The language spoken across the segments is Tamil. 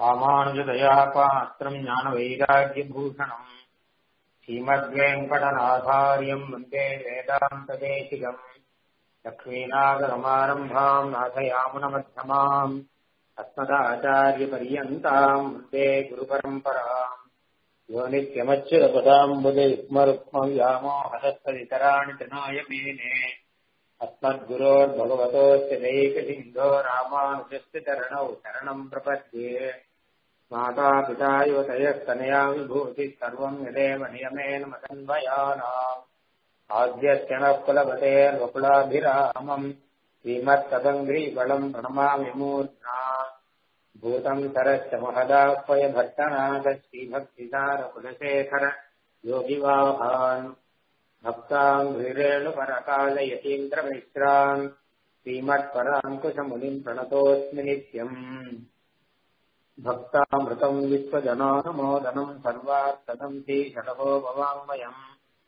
ராமானுஜதயா பாத்திரம் ஞான வைராக்கியபூஷணம் ஸ்ரீமத்வேங்கடநாதாரியம் வந்தே வேதாந்ததேசிகம் லக்ஷ்மீநாதரமாரம்பாம் நாசயாமுனமध्यமாம் अस्मदाचार्यपर्यन्ताम् वन्दे गुरुपरम्पराम् यो नित्यमच्युतपदाम्बुदे स्मरुक्मव्यामो हरस्तदितराणि तनाय मेने अस्मद्गुरोर्भगवतोऽस्य दैकसिन्धो रामानुजस्य चरणौ शरणम् प्रपद्ये मातापिता युवतयस्तनया विभूतिः सर्वम् यदेव नियमेन मदन्वयानाम् आद्यस्य नः कुलपतेर्वकुलाभिरामम् श्रीमत्तदङ्घ्रीबलम् प्रणमामि मूर्ध्ना भूतम् सरश्च महदाह्वय भट्टनाथ श्रीभक्तिसारकुलशेखर योगिवाहान् भक्ताम् ह्रीरेणुपरकाल यतीन्द्रमिश्रान् श्रीमत्पराङ्कुशमुनिम् प्रणतोऽस्मि नित्यम् भक्तामृतम् विश्वजनानुमोदनम् सर्वार्थदम् श्रीषटको भवाङ्मयम्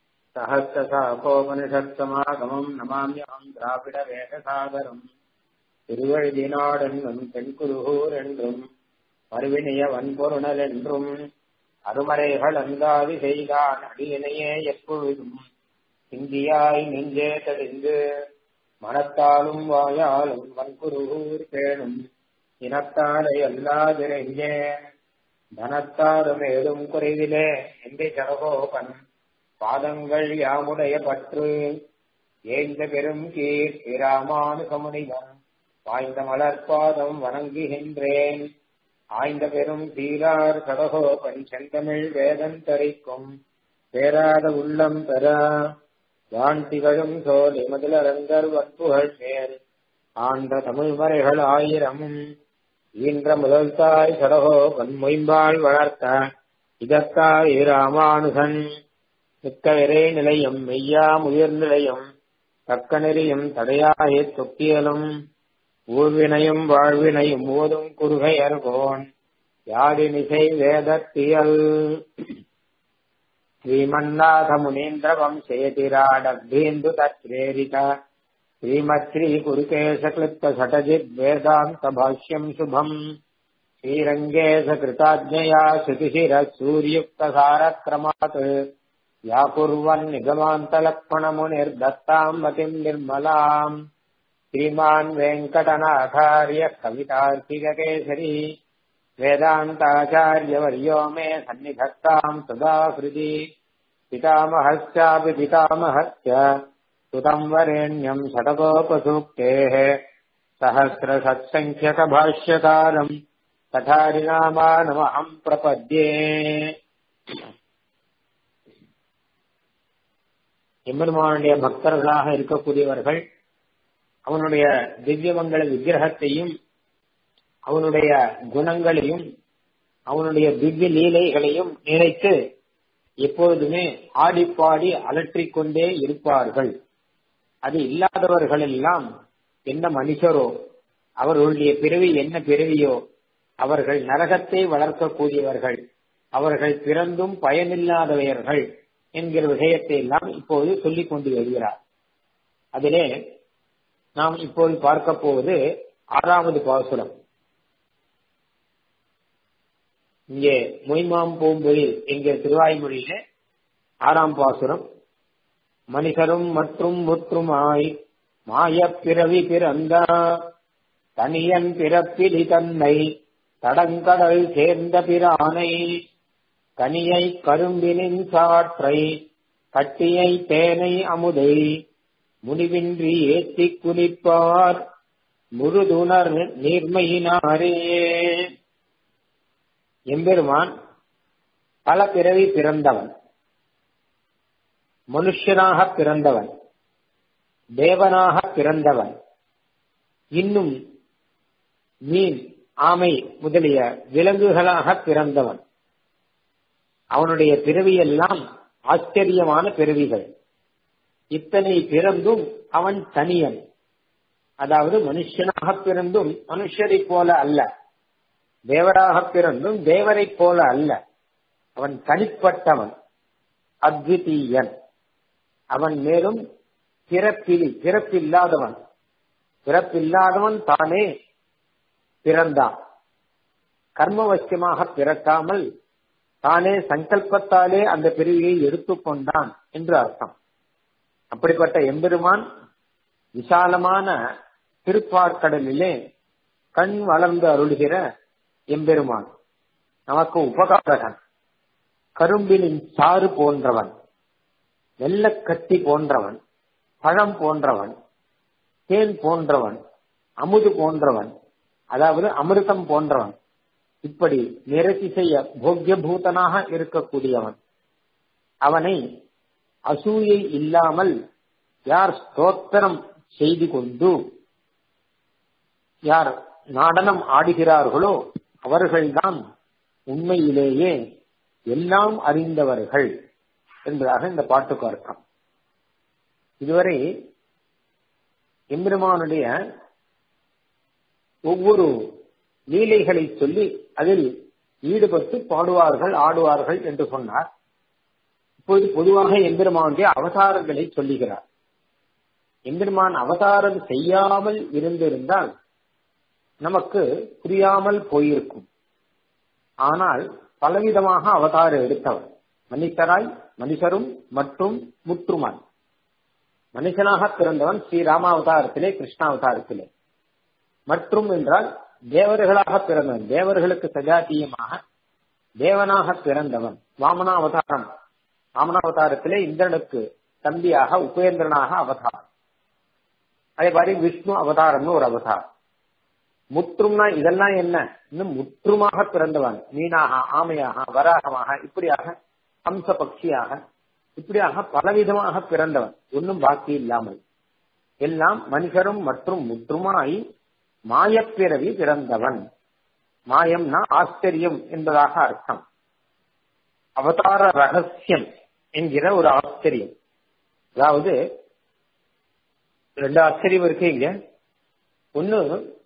சகசிரசாகோபனிஷத்சமாகமம் நமாமியம் திராவிட வேதசாகரம் திருவழுதினாடென்றும் தென்குருகூர் என்றும் மறுவினிய வன்பொருணல் என்றும் அருமறைகள் அந்தாதி செய்தான் அடியினையே எப்பொழுதும் இந்தியாய் நெஞ்சே தெளிந்து மனத்தாலும் வாயாலும் வன்குருகூர் பேணும் இனத்தாரை அல்லாதிரைஞ்சே தனத்தாரும் ஏதும் குறைவிலே எந்தை ஜனகோபன் பாதங்கள் யாமுடைய பற்று ஏந்த பெரும் கீர் ராமானுகமுனிவன் வாய்ந்த மலர்பாதம் வணங்குகின்றேன் ஆய்ந்த பெரும் தீரார் கடகோபன் செந்தமிழ் வேதம் தரிக்கும் பேராத உள்ளம் பெற வான் திகழும் சோலை மதுலரங்கர் வற்புகள் சேர் ஆண்ட தமிழ் மறைகள் ஆயிரமும் ஈன்ற முதல் தாய் சடகோபன் மொயம்பால் வளர்த்த இதத்தாய் ராமானுகன் மிக்க விரை நிலையம் மெய்யா உயிர் நிலையம் தக்க நெறியும் தடையாய தொக்கியலும் ஊர்வினையும் வாழ்வினையும் ஓதும் குறுகையர்கோன் யாழினிசை வேதத்தியல் ஸ்ரீமன்னாத முனீந்திர வம்சேதிராடபீந்து தத்ரேரித ஸ்ரீமத் ஸ்ரீ குருகேசக்லிப்த சடஜித் வேதாந்த பாஷ்யம் சுபம் ஸ்ரீரங்கேச கிருதாஜ்ஞயா ஸ்ருதிசிர சூரியுக்த சாரக்ரமாத் व्याकुर्वन् निगमान्तलक्ष्मणमुनिर्दत्ताम् मतिम् निर्मलाम् श्रीमान् वेङ्कटनाथार्य कवितार्किककेसरी वेदान्ताचार्यवर्यो मे सन्निधत्ताम् सदा हृदि पितामहस्यापि पितामहस्य सुतम् वरेण्यम् षडगोपसूक्तेः सहस्रसत्सङ्ख्यकभाष्यकारम् तथारिनामानमहम् प्रपद्ये எம்பெருமானுடைய பக்தர்களாக இருக்கக்கூடியவர்கள் அவனுடைய திவ்யமங்கள விக்கிரகத்தையும் அவனுடைய குணங்களையும் அவனுடைய திவ்ய லீலைகளையும் நினைத்து எப்பொழுதுமே ஆடிப்பாடி அலற்றிக் கொண்டே இருப்பார்கள் அது இல்லாதவர்கள் எல்லாம் என்ன மனுஷரோ அவர்களுடைய பிறவி என்ன பிறவியோ அவர்கள் நரகத்தை வளர்க்கக்கூடியவர்கள் அவர்கள் பிறந்தும் பயனில்லாதவர்கள் என்கிற விஷயத்தை எல்லாம் இப்போது சொல்லிக் கொண்டு வருகிறார் அதிலே நாம் இப்போது பார்க்க போவது ஆறாவது பாசுரம் இங்கே மொய்மாம் பூம்பொழி என்கிற திருவாய்மொழியிலே ஆறாம் பாசுரம் மனிதரும் மற்றும் முற்றுமாய் மாயப் பிறவி பிறந்த தனியன் பிறப்பிலி தன்னை தடங்கடல் சேர்ந்த பிரானை கனியை கரும்பினின் சாற்றை கட்டியை தேனை அமுதை முடிவின்றி ஏத்திக் குளிப்பார் முழுதுணர் நீர்மையினாரே எம்பெருமான் பல பிறவி பிறந்தவன் மனுஷனாக பிறந்தவன் தேவனாக பிறந்தவன் இன்னும் மீன் ஆமை முதலிய விலங்குகளாக பிறந்தவன் அவனுடைய பிறவியெல்லாம் ஆச்சரியமான பிறவிகள் இத்தனை பிறந்தும் அவன் தனியன் அதாவது மனுஷனாக பிறந்தும் மனுஷரை போல அல்ல தேவராக பிறந்தும் தேவரை போல அல்ல அவன் தனிப்பட்டவன் அத்விதீயன் அவன் மேலும் பிறப்பிலி பிறப்பில்லாதவன் பிறப்பில்லாதவன் தானே பிறந்தான் கர்மவசியமாக பிறக்காமல் தானே சங்கல்பத்தாலே அந்த பிரிவியை எடுத்துக்கொண்டான் என்று அர்த்தம் அப்படிப்பட்ட எம்பெருமான் விசாலமான திருப்பார்க்கடலிலே கண் வளர்ந்து அருள்கிற எம்பெருமான் நமக்கு உபகாரகன் கரும்பினின் சாறு போன்றவன் வெள்ளக்கட்டி போன்றவன் பழம் போன்றவன் தேன் போன்றவன் அமுது போன்றவன் அதாவது அமிர்தம் போன்றவன் இப்படி நிரசி செய்ய போக்கிய பூதனாக இருக்கக்கூடியவன் அவனை அசூயை இல்லாமல் யார் ஸ்தோத்திரம் செய்து கொண்டு யார் நாடனம் ஆடுகிறார்களோ அவர்கள்தான் உண்மையிலேயே எல்லாம் அறிந்தவர்கள் என்பதாக இந்த பாட்டுக்கு அர்த்தம் இதுவரை எம்பெருமானுடைய ஒவ்வொரு லீலைகளை சொல்லி அதில் ஈடுபட்டு பாடுவார்கள் ஆடுவார்கள் என்று சொன்னார் இப்போது பொதுவாக எம்பெருமானுடைய அவதாரங்களை சொல்லுகிறார் எம்பெருமான் அவதாரம் செய்யாமல் இருந்திருந்தால் நமக்கு புரியாமல் போயிருக்கும் ஆனால் பலவிதமாக அவதாரம் எடுத்தவர் மனிதராய் மனுஷரும் மற்றும் முற்றுமாய் மனுஷனாக பிறந்தவன் ஸ்ரீ ராமாவதாரத்திலே கிருஷ்ணாவதாரத்திலே மற்றும் என்றால் தேவர்களாக பிறந்தவன் தேவர்களுக்கு சஜாத்தியமாக தேவனாக பிறந்தவன் வாமனாவதாரம் வாமனாவதாரத்திலே இந்திரனுக்கு தம்பியாக உபேந்திரனாக அவதாரம் அதே மாதிரி விஷ்ணு அவதாரம்னு ஒரு அவதாரம் முற்றும்னா இதெல்லாம் என்ன இன்னும் முற்றுமாக பிறந்தவன் மீனாக ஆமையாக வராகமாக இப்படியாக அம்ச பக்ஷியாக இப்படியாக பலவிதமாக பிறந்தவன் ஒன்றும் பாக்கி இல்லாமல் எல்லாம் மனிதரும் மற்றும் முற்றுமாய் மாயப்பிறவி பிறந்தவன் மாயம்னா ஆச்சரியம் என்பதாக அர்த்தம் அவதார ரகசியம் என்கிற ஒரு ஆச்சரியம் அதாவது ரெண்டு ஆச்சரியம் இருக்கு இங்க ஒன்னு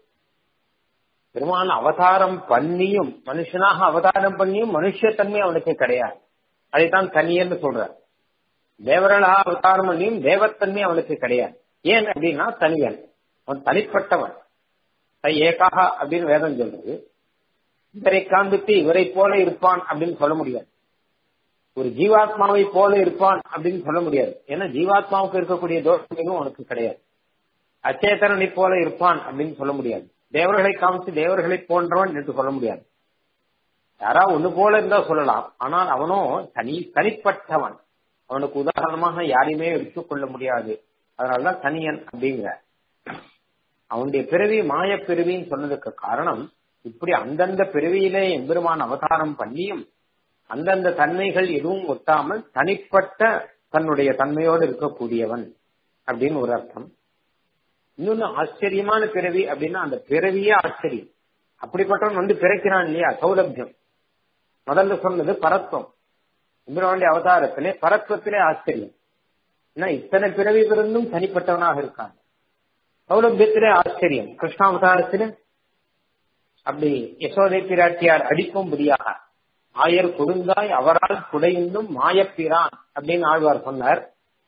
பெருமான அவதாரம் பண்ணியும் மனுஷனாக அவதாரம் பண்ணியும் மனுஷத்தன்மை அவனுக்கு கிடையாது அதைத்தான் தனியன்னு சொல்றார் தேவர்களாக அவதாரம் பண்ணியும் தேவத்தன்மை அவனுக்கு கிடையாது ஏன் அப்படின்னா தனியன் அவன் தனிப்பட்டவன் ஏகாக அப்படின்னு வேதம் சொல்றது இவரை காண்பித்து இவரை போல இருப்பான் அப்படின்னு சொல்ல முடியாது ஒரு ஜீவாத்மாவை போல இருப்பான் அப்படின்னு சொல்ல முடியாது ஏன்னா ஜீவாத்மாவுக்கு இருக்கக்கூடிய தோஷங்களும் அவனுக்கு கிடையாது அச்சேதனனை போல இருப்பான் அப்படின்னு சொல்ல முடியாது தேவர்களை காமிச்சு தேவர்களை போன்றவன் என்று சொல்ல முடியாது யாரா ஒண்ணு போல இருந்தா சொல்லலாம் ஆனால் அவனும் தனி தனிப்பட்டவன் அவனுக்கு உதாரணமாக யாரையுமே எடுத்துக்கொள்ள முடியாது அதனாலதான் தனியன் அப்படிங்கிற அவனுடைய பிறவி மாய பிறவின்னு சொன்னதுக்கு காரணம் இப்படி அந்தந்த பிறவியிலே எம்பெருமான் அவதாரம் பண்ணியும் அந்தந்த தன்மைகள் எதுவும் ஒட்டாமல் தனிப்பட்ட தன்னுடைய தன்மையோடு இருக்கக்கூடியவன் அப்படின்னு ஒரு அர்த்தம் இன்னொன்னு ஆச்சரியமான பிறவி அப்படின்னா அந்த பிறவியே ஆச்சரியம் அப்படிப்பட்டவன் வந்து பிறக்கிறான் இல்லையா சௌலபியம் முதல்ல சொன்னது பரத்வம் இந்திரவாண்டி அவதாரத்திலே பரத்வத்திலே ஆச்சரியம் ஏன்னா இத்தனை பிறவி பிறந்தும் தனிப்பட்டவனாக இருக்கான் சௌலபியத்திலே ஆச்சரியம் கிருஷ்ணாவதாரத்திலே அப்படி யசோதை பிராட்டியார் அடிக்கும்படியாக ஆயர் கொடுங்காய் அவரால் குடையுந்தும் மாயப்பிரான் அப்படின்னு ஆழ்வார் சொன்னார்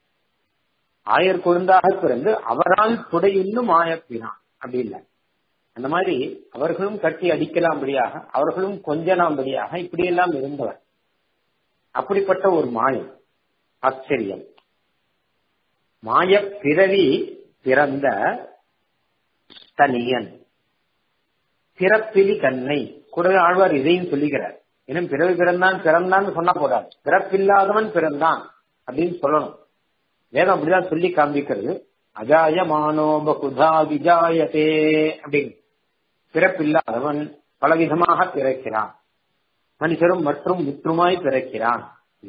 ஆயர் கொழுந்தாக பிறந்து அவரால் துடையுண்ணும் மாயப்பினான் அப்படி இல்லை அந்த மாதிரி அவர்களும் கட்டி அடிக்கலாம்படியாக அவர்களும் கொஞ்சலாம்படியாக இப்படியெல்லாம் இருந்தவர் அப்படிப்பட்ட ஒரு மாயம் ஆச்சரியம் மாய பிறவி பிறந்த தனியன் பிறப்பிலி கண்ணை கூடவே ஆழ்வார் இதையும் சொல்லுகிறார் இன்னும் பிறவி பிறந்தான் பிறந்தான்னு சொன்னா போதாது பிறப்பில்லாதவன் பிறந்தான் அப்படின்னு சொல்லணும் வேதம் அப்படிதான் சொல்லி காண்பிக்கிறது அஜாயமானோ பகுதா விஜாயத்தே அப்படின்னு பிறப்பில்லாதவன் பலவிதமாக பிறக்கிறான் மனுஷரும் மற்றும் முற்றுமாய் பிறக்கிறான்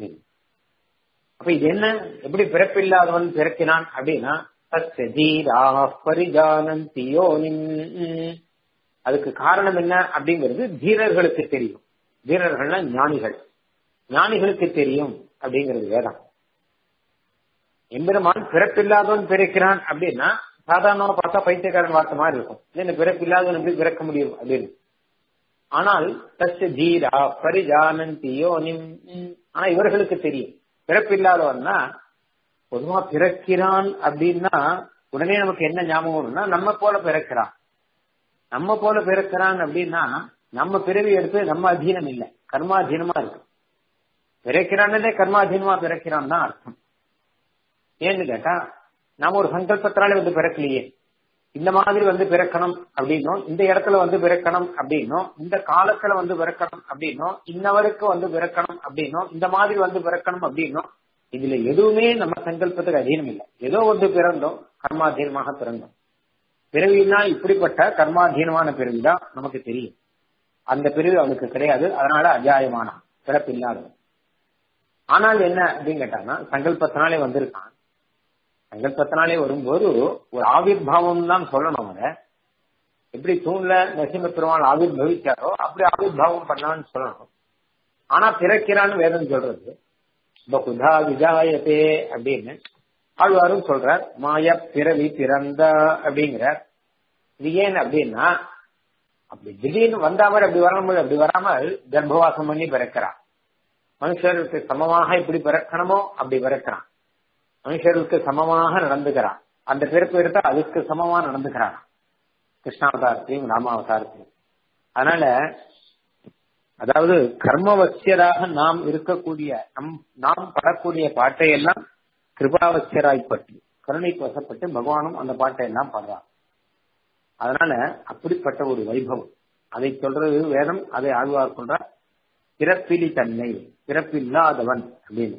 அப்ப இது என்ன எப்படி பிறப்பில்லாதவன் பிறக்கிறான் அப்படின்னா அதுக்கு காரணம் என்ன அப்படிங்கிறது தீரர்களுக்கு தெரியும் தீரர்கள்னா ஞானிகள் ஞானிகளுக்கு தெரியும் அப்படிங்கிறது வேதம் எம்பெருமான் பிறப்பில்லாதவன் பிறக்கிறான் அப்படின்னா சாதாரணமாக பார்த்தா பைத்தியக்காரன் வார்த்தை மாதிரி இருக்கும் என்ன பிறப்பில்லாதவன் எப்படி பிறக்க முடியும் அப்படின்னு ஆனால் தஸ்ய ஜீரா பரிஜானந்தி யோனிம் ஆனா இவர்களுக்கு தெரியும் பிறப்பில்லாதவன்னா பொதுவா பிறக்கிறான் அப்படின்னா உடனே நமக்கு என்ன ஞாபகம் வரும்னா நம்ம போல பிறக்கிறான் நம்ம போல பிறக்கிறான் அப்படின்னா நம்ம பிறவி எடுத்து நம்ம அധീனம் இல்ல கர்மாதீனமா இருக்கு பிறக்கிறானதே கர்மாதீனமா பிறக்கிறான் தான் அர்த்தம் ஏன்னு கேட்டா நாம ஒரு சங்கல்பத்தினாலே வந்து பிறக்கலையே இந்த மாதிரி வந்து பிறக்கணும் அப்படின்னும் இந்த இடத்துல வந்து பிறக்கணும் அப்படின்னும் இந்த காலத்துல வந்து பிறக்கணும் அப்படின்னும் இன்னவருக்கு வந்து பிறக்கணும் அப்படின்னும் இந்த மாதிரி வந்து பிறக்கணும் அப்படின்னும் இதுல எதுவுமே நம்ம சங்கல்பத்துக்கு அதீனம் இல்லை ஏதோ வந்து பிறந்தோம் கர்மாதீனமாக பிறந்தோம் பிறவினா இப்படிப்பட்ட கர்மாதீனமான பிறவிதான் நமக்கு தெரியும் அந்த பிரிவு அவனுக்கு கிடையாது அதனால அஜாயமான பிறப்பில்லாதவன் ஆனால் என்ன அப்படின்னு கேட்டாங்கன்னா சங்கல்பத்தினாலே வந்திருக்கான் சங்கல்பத்தினாலே வரும்போது ஒரு ஆவிர் பாவம் தான் சொல்லணும் அவனை எப்படி தூண்ல நரசிம்ம பெருமாள் ஆவிர் பவிச்சாரோ அப்படி ஆவிர் பாவம் பண்ணான்னு சொல்லணும் ஆனா பிறக்கிறான்னு வேதம் சொல்றது பகுதா விஜாயத்தே அப்படின்னு ஆழ்வாரும் சொல்றார் மாய பிறவி பிறந்த அப்படிங்கிறார் இது ஏன் அப்படின்னா அப்படி திடீர்னு வந்த மாதிரி அப்படி வராமல் அப்படி வராமல் கர்ப்பவாசம் பண்ணி பிறக்கிறான் மனுஷருக்கு சமமாக இப்படி பிறக்கணுமோ அப்படி பிறக்கிறான் மனுஷருக்கு சமமாக நடந்துக்கிறான் அந்த பிறப்பு எடுத்தா அதுக்கு சமமா நடந்துக்கிறான் கிருஷ்ணாவதாரத்தையும் ராமாவதாரத்தையும் அதனால அதாவது கர்மவசியராக நாம் இருக்கக்கூடிய நம் நாம் படக்கூடிய பாட்டை எல்லாம் கிருபாவசியராய்ப்பட்டு கருணைக்கு வசப்பட்டு பகவானும் அந்த பாட்டை எல்லாம் பாடுறான் அதனால அப்படிப்பட்ட ஒரு வைபவம் அதை சொல்றது வேதம் அதை ஆழ்வார் சொல்றார் பிறப்பிலி தன்னை பிறப்பில்லாதவன் அப்படின்னு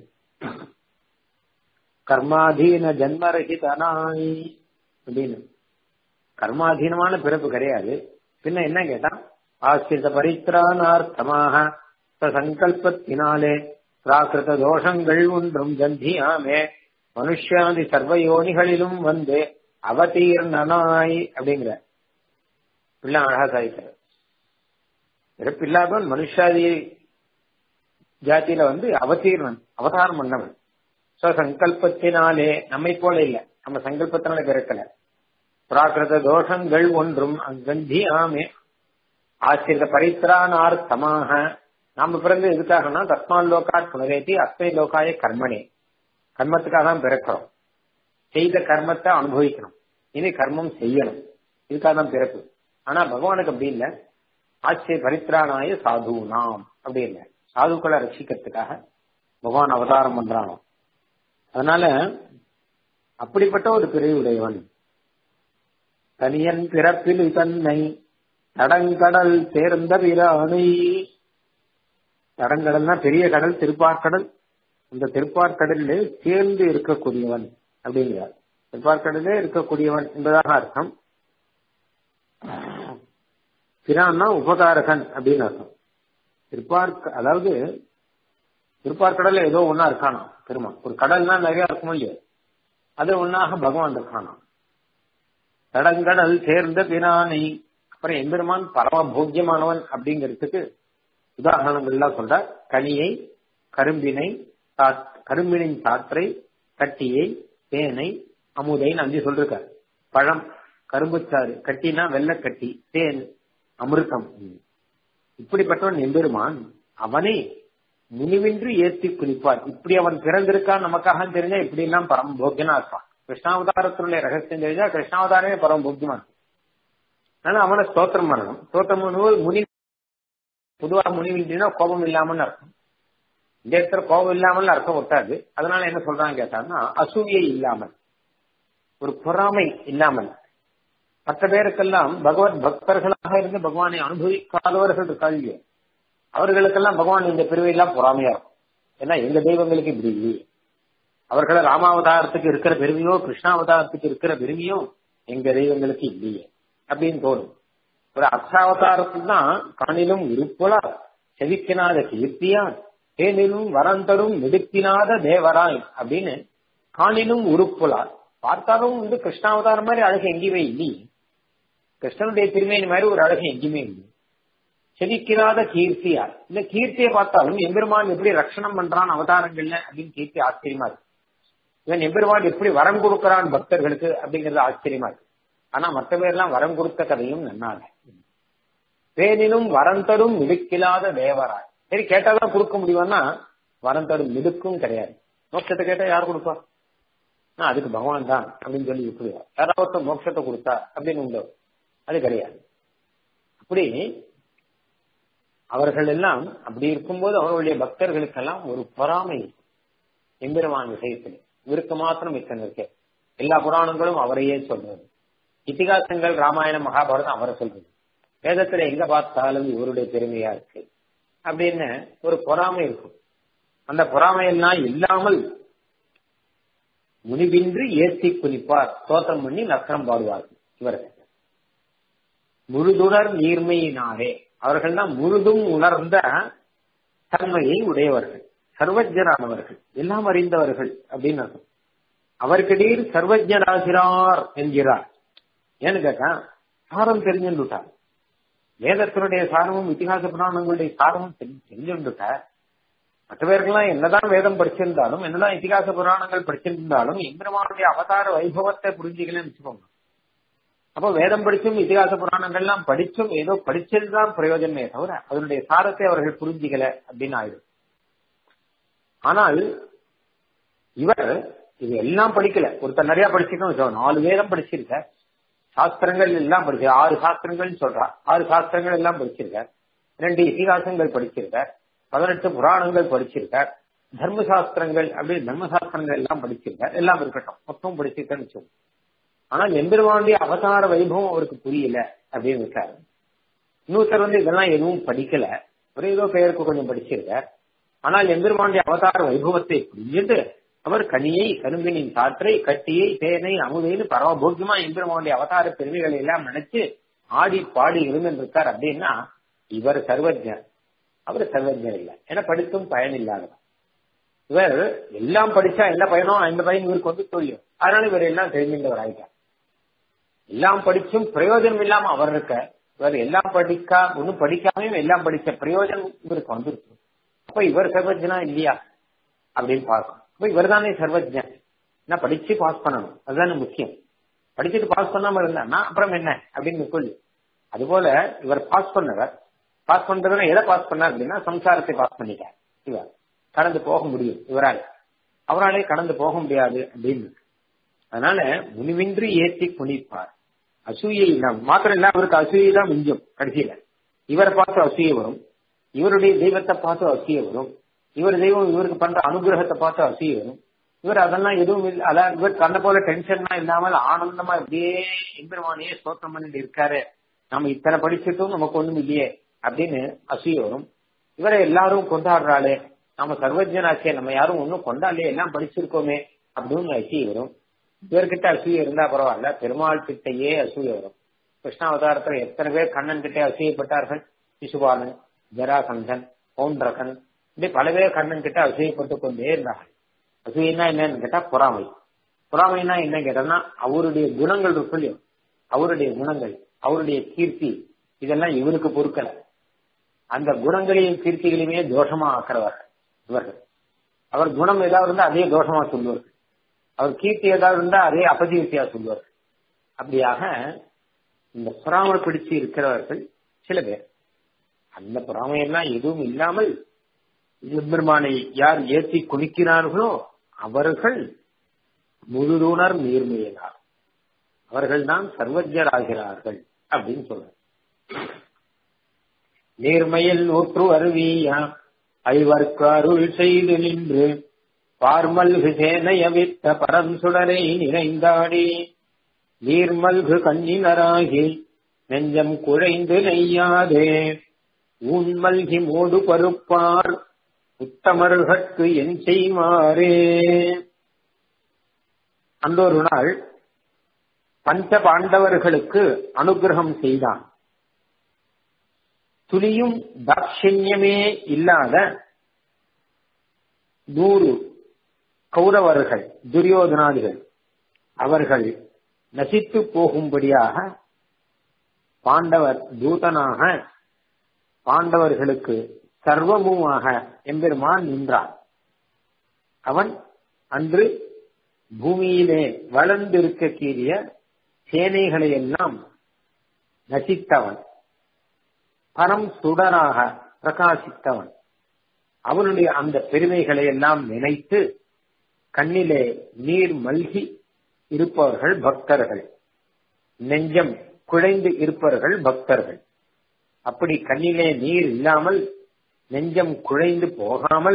கர்மாதீன ஜன்மரகிதனாய் அப்படின்னு கர்மாதீனமான பிறப்பு கிடையாது பின்ன என்ன கேட்டா ஆசிரித பரித்ரானார்த்தமாக சங்கல்பத்தினாலே பிராகிருத தோஷங்கள் ஒன்றும் ஜந்தியாமே மனுஷாதி சர்வயோனிகளிலும் வந்து அவதீர்ணனாய் அப்படிங்கிற பிள்ளை அழகா சாதிக்கிறார் பிறப்பில்லாதவன் மனுஷாதி ஜாதியில வந்து அவதீர்ணன் அவதாரம் பண்ணவன் சங்கல்பத்தினாலே நம்மை போல இல்ல நம்ம சங்கல்பத்தினால பிறக்கல பிராகிருத தோஷங்கள் ஒன்றும் அங்கந்தி ஆமே ஆசிரித பரித்ரானார்த்தமாக நாம பிறந்து எதுக்காகனா தஸ்மான் லோகாட் புனரேத்தி அஸ்மை லோகாய கர்மனே கர்மத்துக்காக தான் பிறக்கிறோம் செய்த கர்மத்தை அனுபவிக்கணும் இனி கர்மம் செய்யணும் இதுக்காக தான் பிறப்பு ஆனா பகவானுக்கு அப்படி இல்ல ஆச்சரிய பரித்ரானாய சாது நாம் அப்படி இல்லை சாதுக்களை ரசிக்கிறதுக்காக பகவான் அவதாரம் பண்றானோ அதனால அப்படிப்பட்ட ஒரு பிரிவுடையவன் தனியன் பிறப்பில் தன்னை தடங்கடல் சேர்ந்த பிரானை தடங்கடல்னா பெரிய கடல் திருப்பார்கடல் அந்த திருப்பார்கடலில் சேர்ந்து இருக்கக்கூடியவன் அப்படிங்கிறார் திருப்பார்கடலே இருக்கக்கூடியவன் என்பதாக அர்த்தம் பிரான்னா உபகாரகன் அப்படின்னு அர்த்தம் திருப்பார்க்க அதாவது திருப்பார்கடல்ல ஏதோ ஒன்னா இருக்கானா திரும்ப ஒரு கடல்னா நிறைய இருக்குமோ இல்லையோ அது ஒன்னாக பகவான் இருக்கானா தடங்கடல் சேர்ந்த பிரானை அப்புறம் எம்பெருமான் பரம போக்கியமானவன் அப்படிங்கிறதுக்கு உதாரணங்கள்லாம் சொல்ற கனியை கரும்பினை கரும்பினின் சாற்றை கட்டியை தேனை அமுதைன்னு அஞ்சு சொல்லிருக்காரு பழம் கரும்புச்சாறு கட்டினா வெள்ளக்கட்டி தேன் அமிர்தம் இப்படிப்பட்டவன் எம்பெருமான் அவனே முனிவின்றி ஏற்றி குளிப்பார் இப்படி அவன் பிறந்திருக்கான் நமக்காக தெரிஞ்சா இப்படி எல்லாம் பரம போக்கியனா இருப்பான் கிருஷ்ணாவதாரத்தினுடைய ரகசியம் தெரிஞ்சா கிருஷ்ணாவதாரமே பரம போக்கியமா இருக்கும் அதனால அவனை ஸ்தோத்திரம் பண்ணணும் ஸ்தோத்திரம் பண்ணும்போது முனி பொதுவா முனிவின்றினா கோபம் இல்லாமல் அர்த்தம் இந்த இடத்துல கோபம் இல்லாமல் அர்த்தம் ஒட்டாது அதனால என்ன சொல்றாங்க கேட்டாங்கன்னா அசூயை இல்லாமல் ஒரு பொறாமை இல்லாமல் மற்ற பேருக்கெல்லாம் பகவத் பக்தர்களாக இருந்து பகவானை அனுபவிக்காதவர்கள் இருக்காங்க அவர்களுக்கெல்லாம் பகவான் இந்த பிரிவையெல்லாம் பொறாமையா இருக்கும் ஏன்னா எங்க தெய்வங்களுக்கு இப்படி இல்லையே அவர்களை ராமாவதாரத்துக்கு இருக்கிற பெருமையோ கிருஷ்ணாவதாரத்துக்கு இருக்கிற பெருமையோ எங்க தெய்வங்களுக்கு இல்லையே அப்படின்னு தோணும் ஒரு அர்த்தாவதாரத்தில் தான் காணிலும் இருப்போலா செவிக்கினாத கீர்த்தியான் தேனிலும் வரந்தரும் நெடுக்கினாத தேவராய் அப்படின்னு காணிலும் உருப்புலார் பார்த்தாலும் வந்து கிருஷ்ணாவதாரம் மாதிரி அழகு எங்கேயுமே இல்லையே கிருஷ்ணனுடைய திருமேனி மாதிரி ஒரு அழகு எங்கேயுமே இல்லை செவிக்கிறாத கீர்த்தியார் இந்த கீர்த்தியை பார்த்தாலும் எம்பெருமான் எப்படி ரட்சணம் பண்றான் அவதாரங்கள்ல அப்படின்னு கீர்த்தி ஆச்சரியமா இருக்கு இவன் எம்பெருமான் எப்படி வரம் கொடுக்கறான் பக்தர்களுக்கு அப்படிங்கறது ஆச்சரியமா இருக்கு ஆனா மற்ற பேர்லாம் வரம் கொடுத்த கதையும் நன்னாக பேரினும் வரம் தரும் மிடுக்கில்லாத தேவராய் சரி கேட்டாதான் கொடுக்க முடியும்னா வரம் தரும் மிடுக்கும் கிடையாது மோட்சத்தை கேட்டா யார் கொடுப்பா அதுக்கு பகவான் தான் அப்படின்னு சொல்லி விட்டுருவா யாராவது மோட்சத்தை கொடுத்தா அப்படின்னு உண்டோ அது கிடையாது அப்படி அவர்கள் எல்லாம் அப்படி இருக்கும்போது அவர்களுடைய பக்தர்களுக்கெல்லாம் ஒரு பொறாமை எம்பெருமான் விஷயத்தில் இவருக்கு மாத்திரம் இத்தனை இருக்கு எல்லா புராணங்களும் அவரையே சொல்றது இத்திகாசங்கள் ராமாயணம் மகாபாரதம் அவரை சொல்றது வேதத்துல எங்க பார்த்தாலும் இவருடைய பெருமையா இருக்கு அப்படின்னு ஒரு பொறாமை இருக்கும் அந்த பொறாமையெல்லாம் இல்லாமல் முனிவின்றி ஏற்றி குனிப்பார் தோற்றம் பண்ணி நக்கரம் பாடுவார்கள் இவர்கள் முழுதுணர் நீர்மையினாரே அவர்கள் தான் முழுதும் உணர்ந்த தன்மையை உடையவர்கள் சர்வஜரானவர்கள் எல்லாம் அறிந்தவர்கள் அப்படின்னு அர்த்தம் அவர்கிடையில் சர்வஜராகிறார் என்கிறார் ஏன்னு கேட்டா சாரம் தெரிஞ்சுட்டார் வேதத்தினுடைய சாரமும் இத்திகாச புராணங்களுடைய சாரமும் தெரிஞ்சுட்டார் மற்ற பேருக்கெல்லாம் என்னதான் வேதம் படிச்சிருந்தாலும் என்னதான் இத்திகாச புராணங்கள் படிச்சிருந்தாலும் எம்பெருமானுடைய அவதார வைபவத்தை புரிஞ்சுக்கலன்னு வச்சுக்கோங்க அப்போ வேதம் படிச்சும் இதிகாச புராணங்கள்லாம் படிச்சும் ஏதோ படிச்சதுதான் பிரயோஜனமே தவிர அதனுடைய சாரத்தை அவர்கள் புரிஞ்சிக்கல அப்படின்னு ஆயிடும் ஆனால் இவர் இது எல்லாம் படிக்கல ஒருத்தர் நிறைய படிச்சிருக்கோம் நாலு வேதம் படிச்சிருக்க சாஸ்திரங்கள் எல்லாம் படிச்சு ஆறு சாஸ்திரங்கள் சொல்றா ஆறு சாஸ்திரங்கள் எல்லாம் படிச்சிருக்கார் ரெண்டு இதிகாசங்கள் படிச்சிருக்கார் பதினெட்டு புராணங்கள் படிச்சிருக்கார் தர்ம சாஸ்திரங்கள் அப்படி தர்ம சாஸ்திரங்கள் எல்லாம் படிச்சிருக்கார் எல்லாம் இருக்கட்டும் மொத்தம் படிச்சிருக்கேன்னு வச்சோம் ஆனால் எம்பெருமானுடைய அவதார வைபவம் அவருக்கு புரியல அப்படின்னு இருக்காரு இன்னொருத்தர் வந்து இதெல்லாம் எதுவும் படிக்கல ஒரு ஏதோ பெயருக்கு கொஞ்சம் படிச்சிருக்கார் ஆனால் எம்பெருமானுடைய அவதார வைபவத்தை புரிஞ்சுட்டு அவர் கனியை கரும்பினின் காற்றை கட்டியை தேனை அமுதைன்னு பரமபோக்கியமா எம்பெருமானுடைய அவதார பெருமைகளை எல்லாம் நினைச்சு ஆடி பாடி இருந்திருக்கார் அப்படின்னா இவர் சர்வஜர் அவர் சர்வஜர் இல்லை ஏன்னா படித்தும் பயன் இல்லாதவர் இவர் எல்லாம் படிச்சா என்ன பயனும் அந்த பயன் இவருக்கு வந்து தெரியும் அதனால இவர் எல்லாம் தெரிஞ்சின்றவர் ஆயிட்டார் எல்லாம் படிச்சும் பிரயோஜனம் இல்லாம அவர் இருக்க இவர் எல்லாம் படிக்கா ஒன்னும் படிக்காமையும் எல்லாம் படிச்ச பிரயோஜனம் இவருக்கு வந்துருக்கு அப்ப இவர் சர்வஜனா இல்லையா அப்படின்னு பார்க்கணும் அப்ப இவர் தானே சர்வஜன் என்ன படிச்சு பாஸ் பண்ணணும் அதுதானே முக்கியம் படிச்சுட்டு பாஸ் பண்ணாம இருந்தான்னா அப்புறம் என்ன அப்படின்னு சொல்லு அதுபோல இவர் பாஸ் பண்ணவர் பாஸ் பண்றதுனா எதை பாஸ் பண்ணார் அப்படின்னா சம்சாரத்தை பாஸ் பண்ணிட்டார் இவர் கடந்து போக முடியும் இவரால் அவராலே கடந்து போக முடியாது அப்படின்னு அதனால முனிவின்றி ஏற்றி குனிப்பார் அசூயை மாத்திரம் இல்ல அவருக்கு அசூயை தான் மிஞ்சும் கடைசியில இவரை பார்த்து அசூய வரும் இவருடைய தெய்வத்தை பார்த்து அசூய வரும் இவர் தெய்வம் இவருக்கு பண்ற அனுகிரகத்தை பார்த்து அசூய வரும் இவர் அதெல்லாம் எதுவும் இல்லை அதான் இவர் கண்ண போல டென்ஷன்லாம் இல்லாமல் ஆனந்தமா இப்படியே எம்பெருமானையே ஸ்தோத்திரம் பண்ணிட்டு இருக்காரு நம்ம இத்தனை படிச்சுட்டும் நமக்கு ஒண்ணும் இல்லையே அப்படின்னு அசூய வரும் இவரை எல்லாரும் கொண்டாடுறாளே நம்ம சர்வஜனாச்சே நம்ம யாரும் ஒன்னும் கொண்டாடலையே எல்லாம் படிச்சிருக்கோமே அப்படின்னு அசூய வரும் இவர்கிட்ட அசூய இருந்தா பரவாயில்ல பெருமாள் கிட்டையே அசூய வரும் கிருஷ்ணாவதாரத்துல எத்தனை பேர் கண்ணன் கிட்டே அசூயப்பட்டார்கள் சிசுபாலன் ஜராசந்தன் பவுண்டரகன் இப்படி பல பேர் கண்ணன் கிட்ட அசூயப்பட்டு கொண்டே இருந்தார்கள் அசூயன்னா என்னன்னு கேட்டா பொறாமை பொறாமைனா என்ன கேட்டோம்னா அவருடைய குணங்கள் இருக்கு இல்லையோ அவருடைய குணங்கள் அவருடைய கீர்த்தி இதெல்லாம் இவருக்கு பொறுக்கல அந்த குணங்களையும் கீர்த்திகளையுமே தோஷமா ஆக்கிறவர்கள் இவர்கள் அவர் குணம் ஏதாவது இருந்தா அதே தோஷமா சொல்லுவார்கள் அவர் கீர்த்தி ஏதாவது இருந்தா அதே அபகீர்த்தியா சொல்லுவார்கள் அப்படியாக இந்த பொறாமை பிடிச்சு இருக்கிறவர்கள் சில பேர் அந்த பொறாமையெல்லாம் எதுவும் இல்லாமல் எம்பெருமானை யார் ஏற்றி குனிக்கிறார்களோ அவர்கள் முழுதுணர் நீர்மையினார் அவர்கள் தான் சர்வஜராகிறார்கள் அப்படின்னு சொல்ற நேர்மையில் நூற்று அருவியா ஐவர்க்கு அருள் செய்து நின்று பார்மல்கு சேனையவித்த பரந்துடரை நிறைந்தாடி நீர்மல்கு கண்ணினராகி நெஞ்சம் குழைந்து நெய்யாதே ஊன்மல்கி மூடு பருப்பார் உத்தமர்களுக்கு என் செய்வாரே அந்த ஒரு நாள் பஞ்ச பாண்டவர்களுக்கு அனுகிரகம் செய்தான் துளியும் தாட்சண்யமே இல்லாத நூறு கௌரவர்கள் துரியோதனாதிகள் அவர்கள் நசித்து போகும்படியாக பாண்டவர் தூதனாக பாண்டவர்களுக்கு சர்வமுமாக எம்பெருமான் நின்றான் அவன் அன்று பூமியிலே வளர்ந்திருக்கக்கூடிய சேனைகளை எல்லாம் நசித்தவன் பரம் சுடராக பிரகாசித்தவன் அவனுடைய அந்த பெருமைகளை எல்லாம் நினைத்து கண்ணிலே நீர் மல்கி இருப்பவர்கள் பக்தர்கள் நெஞ்சம் குழைந்து இருப்பவர்கள் பக்தர்கள் அப்படி கண்ணிலே நீர் இல்லாமல் நெஞ்சம் குழைந்து போகாமல்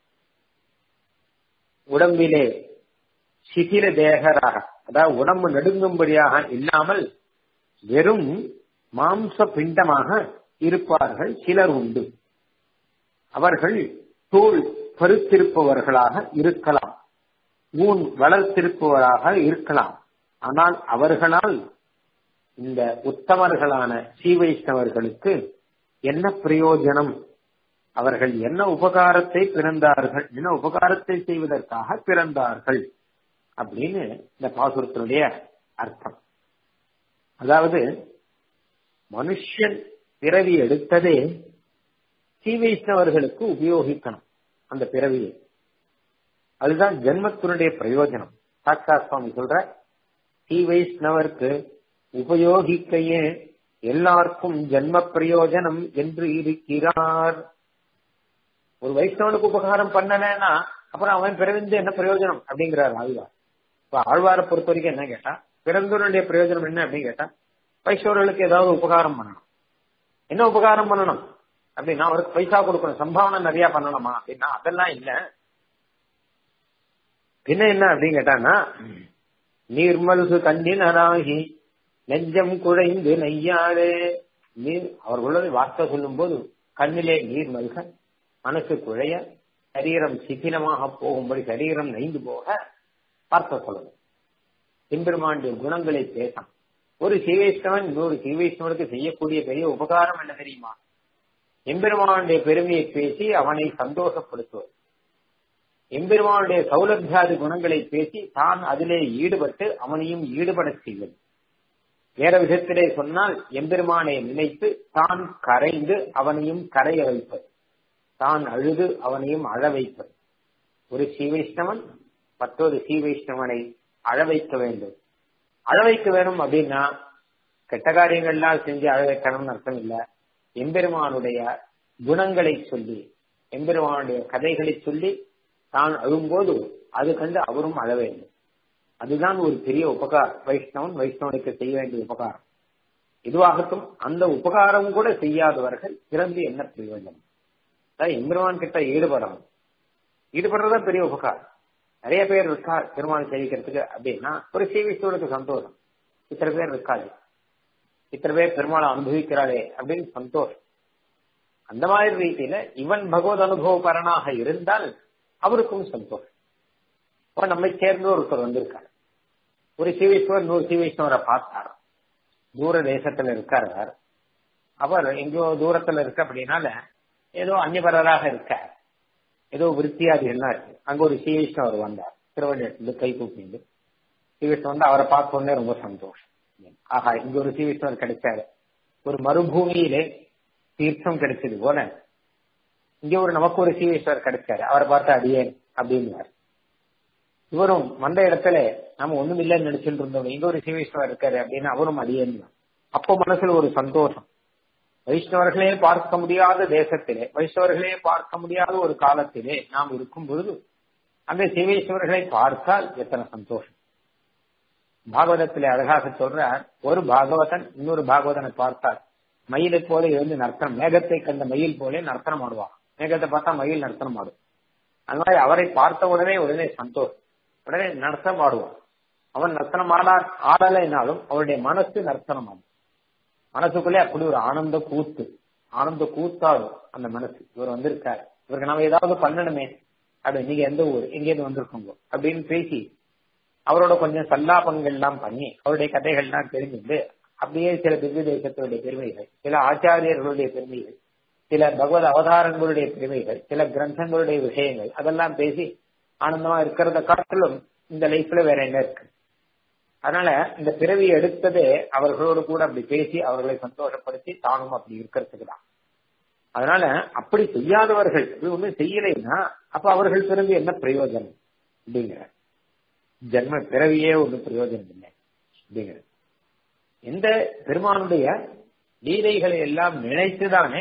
உடம்பிலே சிதில தேகராக அதாவது உடம்பு நடுங்கும்படியாக இல்லாமல் வெறும் மாம்ச பிண்டமாக இருப்பார்கள் சிலர் உண்டு அவர்கள் தோல் பருத்திருப்பவர்களாக இருக்கலாம் ஊன் வளர்த்திருப்பவராக இருக்கலாம் ஆனால் அவர்களால் இந்த உத்தமர்களான சீவைஷ்ணவர்களுக்கு என்ன பிரயோஜனம் அவர்கள் என்ன உபகாரத்தை பிறந்தார்கள் என்ன உபகாரத்தை செய்வதற்காக பிறந்தார்கள் அப்படின்னு இந்த பாசுரத்தினுடைய அர்த்தம் அதாவது மனுஷன் பிறவி எடுத்ததே சீவைஷ்ணவர்களுக்கு உபயோகிக்கணும் அந்த பிறவியை அதுதான் ஜென்மத்தினுடைய பிரயோஜனம் சாட்சா சுவாமி சொல்ற சீவைஷ்ணவர்க்கு உபயோகிக்கையே எல்லாருக்கும் ஜென்ம பிரயோஜனம் என்று இருக்கிறார் ஒரு வைஷ்ணவனுக்கு உபகாரம் பண்ணலன்னா அப்புறம் அவன் பிறவிந்து என்ன பிரயோஜனம் அப்படிங்கிறார் ஆழ்வார் இப்ப ஆழ்வாரை பொறுத்த வரைக்கும் என்ன கேட்டா பிறந்தவனுடைய பிரயோஜனம் என்ன அப்படின்னு கேட்டா வைஷ்ணவர்களுக்கு ஏதாவது உபகாரம் பண்ணணும் என்ன உபகாரம் பண்ணணும் அப்படின்னா அவருக்கு பைசா கொடுக்கணும் சம்பாவனை நிறைய பண்ணணுமா அப்படின்னா அதெல்லாம் இல்ல பின்ன என்ன அப்படின்னு கேட்டான்னா நீர்மல்கு கண்ணினராகி நெஞ்சம் குழைந்து நெய்யாடு நீர் அவர்களோட வார்த்தை சொல்லும் போது கண்ணிலே நீர் மல்க மனசு குழைய சரீரம் சிதிலமாக போகும்படி சரீரம் நைந்து போக வார்த்தை சொல்லணும் எம்பெருமாண்டிய குணங்களை பேசான் ஒரு சீவைஷ்ணவன் இன்னொரு சீவைஷ்ணவனுக்கு செய்யக்கூடிய பெரிய உபகாரம் என்ன தெரியுமா எம்பெருமானுடைய பெருமையை பேசி அவனை சந்தோஷப்படுத்துவது எம்பெருமானுடைய சௌலபியாதி குணங்களை பேசி தான் அதிலே ஈடுபட்டு அவனையும் ஈடுபட செய்வது வேற விதத்திலே சொன்னால் எம்பெருமானை நினைத்து தான் கரைந்து அவனையும் கரைய வைப்பது தான் அழுது அவனையும் அழ வைப்பது ஒரு சீவைஷ்ணவன் மற்றொரு சீவைஷ்ணவனை அழ வைக்க வேண்டும் அழ வைக்க வேணும் அப்படின்னா கெட்ட காரியங்கள்லாம் செஞ்சு அழ வைக்கணும்னு அர்த்தம் இல்ல எம்பெருமானுடைய குணங்களை சொல்லி எம்பெருமானுடைய கதைகளை சொல்லி தான் அழும்போது அது கண்டு அவரும் அழ வேண்டும் அதுதான் ஒரு பெரிய உபகாரம் வைஷ்ணவன் வைஷ்ணவனுக்கு செய்ய வேண்டிய உபகாரம் இதுவாகட்டும் அந்த உபகாரம் கூட செய்யாதவர்கள் பிறந்து என்ன பிரயோஜனம் அதாவது எம்பெருமான் கிட்ட ஈடுபடணும் ஈடுபடுறதா பெரிய உபகாரம் நிறைய பேர் இருக்கா பெருமாள் சேவிக்கிறதுக்கு அப்படின்னா ஒரு சேவிச்சவனுக்கு சந்தோஷம் இத்தனை பேர் இருக்காது இத்தனை பேர் பெருமாளை அனுபவிக்கிறாளே அப்படின்னு சந்தோஷம் அந்த மாதிரி ரீதியில இவன் பகவத் அனுபவபரனாக இருந்தால் அவருக்கும் சந்தோஷம் இப்ப நம்மை சேர்ந்து ஒருத்தர் வந்திருக்காரு ஒரு சீவைஸ்வர் நூறு சீவைஸ்வரை பார்த்தார் தூர தேசத்துல இருக்கார் அவர் எங்கேயோ தூரத்துல இருக்க அப்படின்னால ஏதோ அந்நியபரராக இருக்கார் ஏதோ விருத்தியாதிகள்லாம் இருக்கு அங்க ஒரு சீவைஷ்ணவர் வந்தார் திருவள்ளுவர் கை கூப்பிட்டு சீவைஷ்ணவர் வந்து அவரை பார்த்த உடனே ரொம்ப சந்தோஷம் ஆஹா இங்க ஒரு சீவைஷ்ணவர் கிடைச்சாரு ஒரு மறுபூமியிலே தீர்த்தம் கிடைச்சது போல இங்க ஒரு நமக்கு ஒரு சீவேஸ்வர் கிடைச்சாரு அவரை பார்த்து அடியேன் அப்படின்னாரு இவரும் வந்த இடத்துல நம்ம ஒண்ணும் இல்லைன்னு நினைச்சிட்டு இருந்தோம் இங்க ஒரு சீவேஸ்வரர் இருக்காரு அப்படின்னு அவரும் அடியேன் அப்போ மனசுல ஒரு சந்தோஷம் வைஷ்ணவர்களே பார்க்க முடியாத தேசத்திலே வைஷ்ணவர்களே பார்க்க முடியாத ஒரு காலத்திலே நாம் இருக்கும் பொழுது அந்த சீவேஸ்வரர்களை பார்த்தால் எத்தனை சந்தோஷம் பாகவதத்திலே அழகாக சொல்ற ஒரு பாகவதன் இன்னொரு பாகவதனை பார்த்தார் மயிலை போல எழுந்து நர்த்தனம் மேகத்தை கண்ட மயில் போல நர்த்தனம் ஆடுவான் மேகத்தை பார்த்தா மயில் நர்த்தனம் ஆடும் அந்த மாதிரி அவரை பார்த்த உடனே உடனே சந்தோஷம் உடனே நர்த்தனம் ஆடுவான் அவன் நர்த்தனம் ஆடா ஆடலைனாலும் அவருடைய மனசு நர்த்தனம் ஆடும் மனசுக்குள்ளே அப்படி ஒரு ஆனந்த கூத்து ஆனந்த கூத்தாடும் அந்த மனசு இவர் வந்திருக்காரு இவருக்கு நம்ம ஏதாவது பண்ணணுமே அப்படி நீங்க எந்த ஊர் எங்கேயிருந்து வந்திருக்கோங்க அப்படின்னு பேசி அவரோட கொஞ்சம் சல்லாபங்கள் எல்லாம் பண்ணி அவருடைய கதைகள் எல்லாம் தெரிஞ்சுட்டு அப்படியே சில திவ்ய தேசத்தினுடைய பெருமைகள் சில ஆச்சாரியர்களுடைய பெருமைகள் சில பகவத் அவதாரங்களுடைய பெருமைகள் சில கிரந்தங்களுடைய விஷயங்கள் அதெல்லாம் பேசி ஆனந்தமா இருக்கிறத காட்டிலும் இந்த லைஃப்ல வேற என்ன இருக்கு அதனால இந்த பிறவி எடுத்ததே அவர்களோடு கூட அப்படி பேசி அவர்களை சந்தோஷப்படுத்தி தானும் அப்படி இருக்கிறதுக்கு தான் அதனால அப்படி செய்யாதவர்கள் ஒன்றும் செய்யலைன்னா அப்ப அவர்கள் பிறந்து என்ன பிரயோஜனம் அப்படிங்கிற ஜென்ம பிறவியே ஒன்றும் பிரயோஜனம் இல்லை அப்படிங்கிற எந்த பெருமானுடைய லீலைகளை எல்லாம் நினைத்துதானே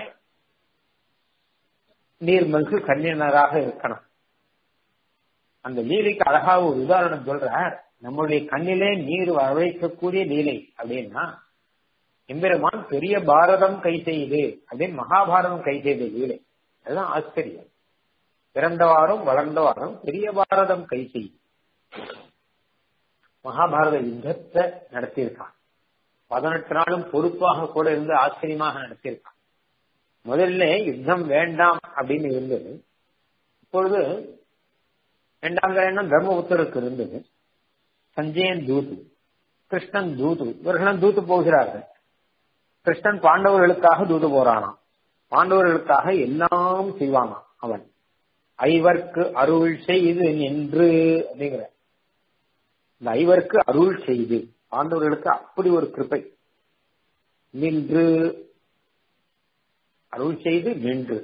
நீர்மல்கு கண்ணினராக இருக்கணும் அந்த லீலைக்கு அழகா ஒரு உதாரணம் சொல்ற நம்முடைய கண்ணிலே நீர் வரவைக்கக்கூடிய லீலை அப்படின்னா எம்பெருமான் பெரிய பாரதம் கை செய்து அப்படின்னு மகாபாரதம் கை செய்த லீலை அதுதான் ஆச்சரியம் பிறந்தவாறும் வளர்ந்தவாறும் பெரிய பாரதம் கை செய்து மகாபாரத யுத்தத்தை நடத்தியிருக்கான் பதினெட்டு நாளும் பொறுப்பாக கூட இருந்து ஆச்சரியமாக நடத்தியிருக்கான் முதல்ல யுத்தம் வேண்டாம் அப்படின்னு இருந்தது இப்பொழுது வேண்டாங்கிற எண்ணம் தர்மபுத்தருக்கு இருந்தது சஞ்சயன் தூது கிருஷ்ணன் தூது இவர்களும் தூத்து போகிறார்கள் கிருஷ்ணன் பாண்டவர்களுக்காக தூது போறானாம் பாண்டவர்களுக்காக எல்லாம் செய்வானாம் அவன் ஐவர்க்கு அருள் செய்து நின்று அப்படிங்கிற இந்த ஐவருக்கு அருள் செய்து பாண்டவர்களுக்கு அப்படி ஒரு கிருப்பை நின்று அருள் செய்து நின்று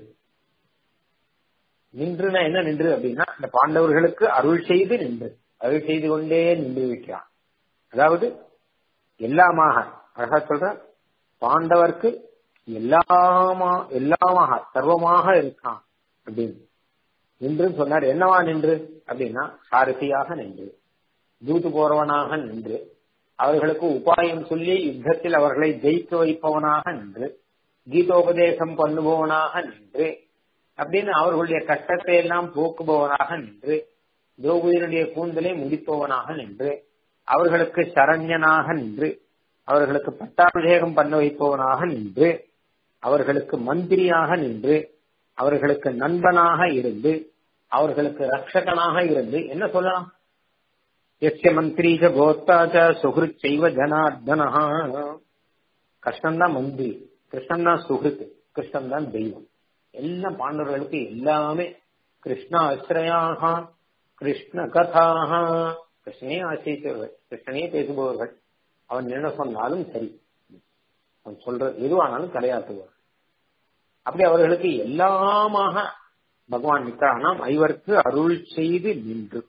நின்றுனா என்ன நின்று அப்படின்னா இந்த பாண்டவர்களுக்கு அருள் செய்து நின்று அருள் செய்து கொண்டே நின்று வைக்கிறான் அதாவது எல்லாமாக அழகா சொல்ற பாண்டவர்க்கு எல்லாமா எல்லாமாக சர்வமாக இருக்கான் அப்படின்னு நின்று சொன்னார் என்னவா நின்று அப்படின்னா சாரதியாக நின்று தூது போறவனாக நின்று அவர்களுக்கு உபாயம் சொல்லி யுத்தத்தில் அவர்களை ஜெயிக்க வைப்பவனாக நின்று கீதோபதேசம் பண்ணுபவனாக நின்று அப்படின்னு அவர்களுடைய கஷ்டத்தை எல்லாம் போக்குபவனாக நின்று திரௌபதியினுடைய கூந்தலை முடிப்பவனாக நின்று அவர்களுக்கு சரண்யனாக நின்று அவர்களுக்கு பட்டாபிஷேகம் பண்ண வைப்பவனாக நின்று அவர்களுக்கு மந்திரியாக நின்று அவர்களுக்கு நண்பனாக இருந்து அவர்களுக்கு ரட்சகனாக இருந்து என்ன சொல்லலாம் எஸ்ய மந்திரி ச கோத்தா ச சுகிருத் செய்வ ஜனார்தனஹா கிருஷ்ணன் தான் மந்திரி கிருஷ்ணன் தான் சுகிருத் கிருஷ்ணன் தான் தெய்வம் எல்லாம் பாண்டவர்களுக்கு எல்லாமே கிருஷ்ண ஆசிரியாக கிருஷ்ண கதாக கிருஷ்ணனே ஆசிரியர்கள் கிருஷ்ணனே பேசுபவர்கள் அவன் என்ன சொன்னாலும் சரி அவன் சொல்ற எதுவானாலும் தலையாட்டுவார் அப்படி அவர்களுக்கு எல்லாமாக பகவான் நிற்கிறானாம் ஐவருக்கு அருள் செய்து நின்று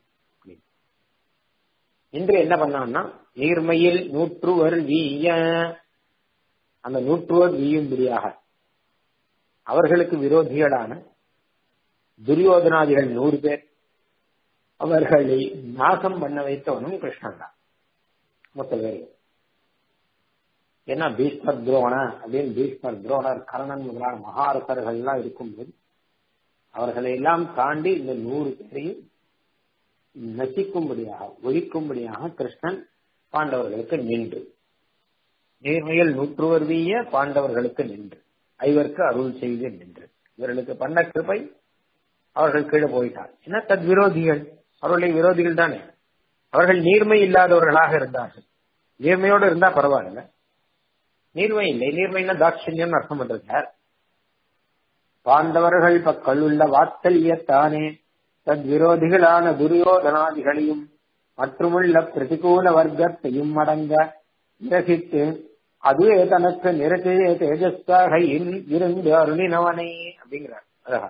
இன்று என்ன பண்ணான்னா நீர்மையில் நூற்றுவர் வீய அந்த நூற்றுவர் வீயும்படியாக அவர்களுக்கு விரோதிகளான துரியோதனாதிகள் நூறு பேர் அவர்களை நாசம் பண்ண வைத்தவனும் கிருஷ்ணன் தான் மொத்த பேர் ஏன்னா பீஷ்மர் துரோண அப்படின்னு பீஷ்மர் துரோணர் கர்ணன் முதலான மகாரசர்கள் எல்லாம் இருக்கும்போது அவர்களை எல்லாம் தாண்டி இந்த நூறு பேரையும் நசிக்கும்படியாக ஒழிக்கும்படியாக கிருஷ்ணன் பாண்டவர்களுக்கு நின்று நேர்மையில் நூற்றுவர் வீய பாண்டவர்களுக்கு நின்று ஐவருக்கு அருள் செய்து நின்று இவர்களுக்கு பண்ண கிருப்பை அவர்கள் கீழே போயிட்டார் ஏன்னா தத் விரோதிகள் அவர்களுடைய விரோதிகள் தானே அவர்கள் நீர்மை இல்லாதவர்களாக இருந்தார்கள் நீர்மையோடு இருந்தா பரவாயில்ல நீர்மை இல்லை நீர்மைன்னா தாட்சண்யம் அர்த்தம் பண்றார் பாண்டவர்கள் பக்கல் உள்ள வாத்தல்யத்தானே தத் விரோதிகளான துரியோதனாதிகளையும் மற்றுமுள்ள பிரதிகூல வர்க்கத்தையும் அடங்க நிரசித்து அதுவே தனக்கு நிறத்தையே தேஜஸ்தாக இருந்து அருளினவனே அப்படிங்கிறார் அழகா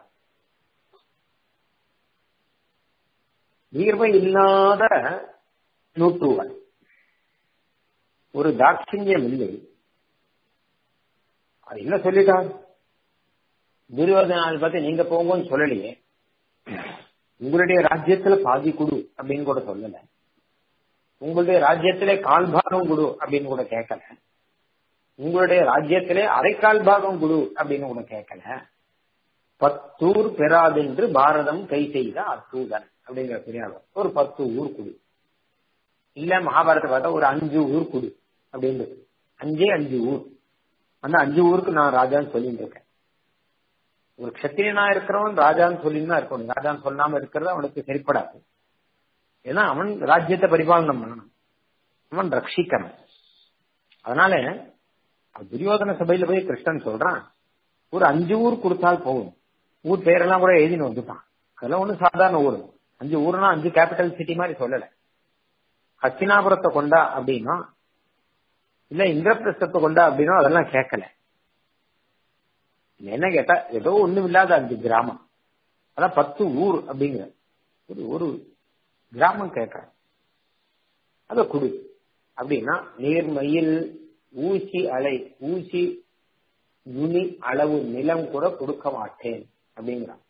நீர்மை இல்லாத நூற்றுவன் ஒரு தாட்சியம் இல்லை அது என்ன சொல்லிட்டான் துரியோதனால் பார்த்து நீங்க போங்கன்னு சொல்லலையே உங்களுடைய ராஜ்யத்துல பாதி குடு அப்படின்னு கூட சொல்லல உங்களுடைய ராஜ்யத்திலே கால் பாகம் குடு அப்படின்னு கூட கேட்கல உங்களுடைய ராஜ்யத்திலே அரைக்கால் பாகம் குடு அப்படின்னு கூட கேட்கல பத்தூர் பெறாதென்று பாரதம் கை செய்த அத்தூதன் அப்படிங்கிற பெரியாளர் ஒரு பத்து ஊர் குடு இல்ல மகாபாரத்தை பார்த்தா ஒரு அஞ்சு ஊர் குடு அப்படின்றது அஞ்சே அஞ்சு ஊர் அந்த அஞ்சு ஊருக்கு நான் ராஜான்னு சொல்லிட்டு இருக்கேன் ஒரு கஷத்திரியனா இருக்கிறவன் ராஜான்னு சொல்லின்னு தான் இருக்கணும் ராஜான்னு சொல்லாம இருக்கிறது அவனுக்கு சரிப்படாது ஏன்னா அவன் ராஜ்யத்தை பரிபாலனம் பண்ணணும் அவன் ரட்சிக்கணும் அதனால துரியோதன சபையில போய் கிருஷ்ணன் சொல்றான் ஒரு அஞ்சு ஊர் கொடுத்தால் போகும் ஊர் பேரெல்லாம் கூட எழுதினு வந்துட்டான் அதெல்லாம் ஒன்றும் சாதாரண ஊர் அஞ்சு ஊர்னா அஞ்சு கேபிட்டல் சிட்டி மாதிரி சொல்லல ஹஸ்தினாபுரத்தை கொண்டா அப்படின்னா இல்ல இந்திரபிரஸ்தத்தை கொண்டா அப்படின்னா அதெல்லாம் கேட்கல என்ன கேட்டா ஏதோ ஒண்ணும் இல்லாத அஞ்சு கிராமம் அதான் பத்து ஊர் அப்படிங்கிற ஒரு ஒரு கிராமம் கேட்கற அத குடு அப்படின்னா நீர்மையில் ஊசி அலை ஊசி நுனி அளவு நிலம் கூட கொடுக்க மாட்டேன் அப்படிங்கிறான்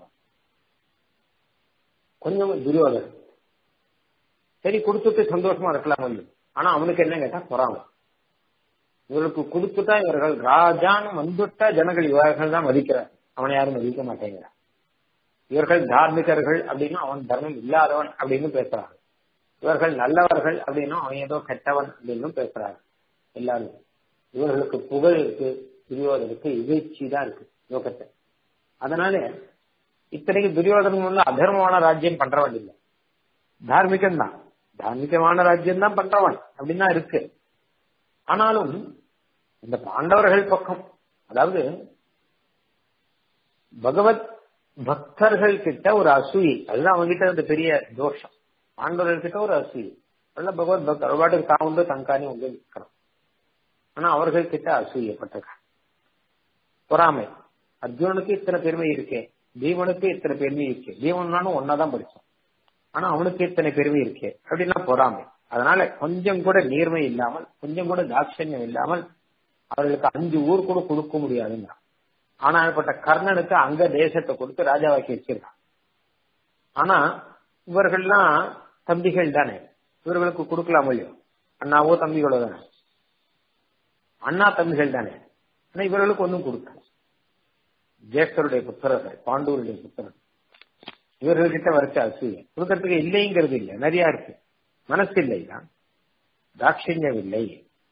கொஞ்சம் துரியோதன் சரி கொடுத்துட்டு சந்தோஷமா இருக்கலாம் வந்து ஆனா அவனுக்கு என்ன கேட்டா பொறாம இவர்களுக்கு கொடுத்துட்டா இவர்கள் ராஜான்னு வந்துட்டா ஜனங்கள் இவர்கள் தான் மதிக்கிறார் அவனை யாரும் மதிக்க மாட்டேங்கிறார் இவர்கள் தார்மிகர்கள் அப்படின்னு அவன் தர்மம் இல்லாதவன் அப்படின்னு பேசுறாங்க இவர்கள் நல்லவர்கள் அப்படின்னா அவன் ஏதோ கெட்டவன் அப்படின்னு பேசுறாரு எல்லாரும் இவர்களுக்கு புகழ் இருக்கு துரியோதனுக்கு இகழ்ச்சி தான் இருக்கு லோகத்தை அதனால இத்தனைக்கு துரியோதனன் வந்து அதர்மமான ராஜ்யம் பண்றவன் இல்லை தார்மிகம் தான் தார்மிகமான ராஜ்யம் தான் பண்றவன் அப்படின்னு தான் இருக்கு ஆனாலும் இந்த பாண்டவர்கள் பக்கம் அதாவது பகவத் பக்தர்கள் கிட்ட ஒரு அசூயை அதுதான் அவங்க கிட்ட அந்த பெரிய தோஷம் பாண்டவர்கள் கிட்ட ஒரு அசூயை நல்ல பகவத் பக்தர் பாட்டுக்கு தான் உண்டு தங்கானி உண்டு நிற்கிறோம் ஆனா அவர்கள் கிட்ட அசூயப்பட்டிருக்காங்க பொறாமை அர்ஜுனனுக்கு இத்தனை பெருமை இருக்கே பீமனுக்கு இத்தனை பெருமை இருக்கு பீமனாலும் ஒன்னாதான் படிச்சோம் ஆனா அவனுக்கு இத்தனை பெருமை இருக்கே அப்படின்னா பொறாமை அதனால கொஞ்சம் கூட நீர்மை இல்லாமல் கொஞ்சம் கூட தாட்சண்யம் இல்லாமல் அவர்களுக்கு அஞ்சு ஊர் கூட கொடுக்க முடியாதுங்க ஆனா ஏற்பட்ட கர்ணனுக்கு அங்க தேசத்தை கொடுத்து ராஜாவாக்கி வச்சிருக்கான் ஆனா இவர்கள்லாம் தம்பிகள் தானே இவர்களுக்கு கொடுக்கலாம் இல்லையோ அண்ணாவோ தம்பிகளோ தானே அண்ணா தம்பிகள் தானே ஆனா இவர்களுக்கு ஒன்றும் கொடுக்கல ஜேஷ்டருடைய புத்திரர்கள் பாண்டூருடைய புத்திரர்கள் இவர்கள்கிட்ட வரைச்ச அசூய கொடுக்கறதுக்கு இல்லைங்கிறது இல்லை நிறைய இருக்கு மனசு இல்லைதான் தாட்சியம் இல்லை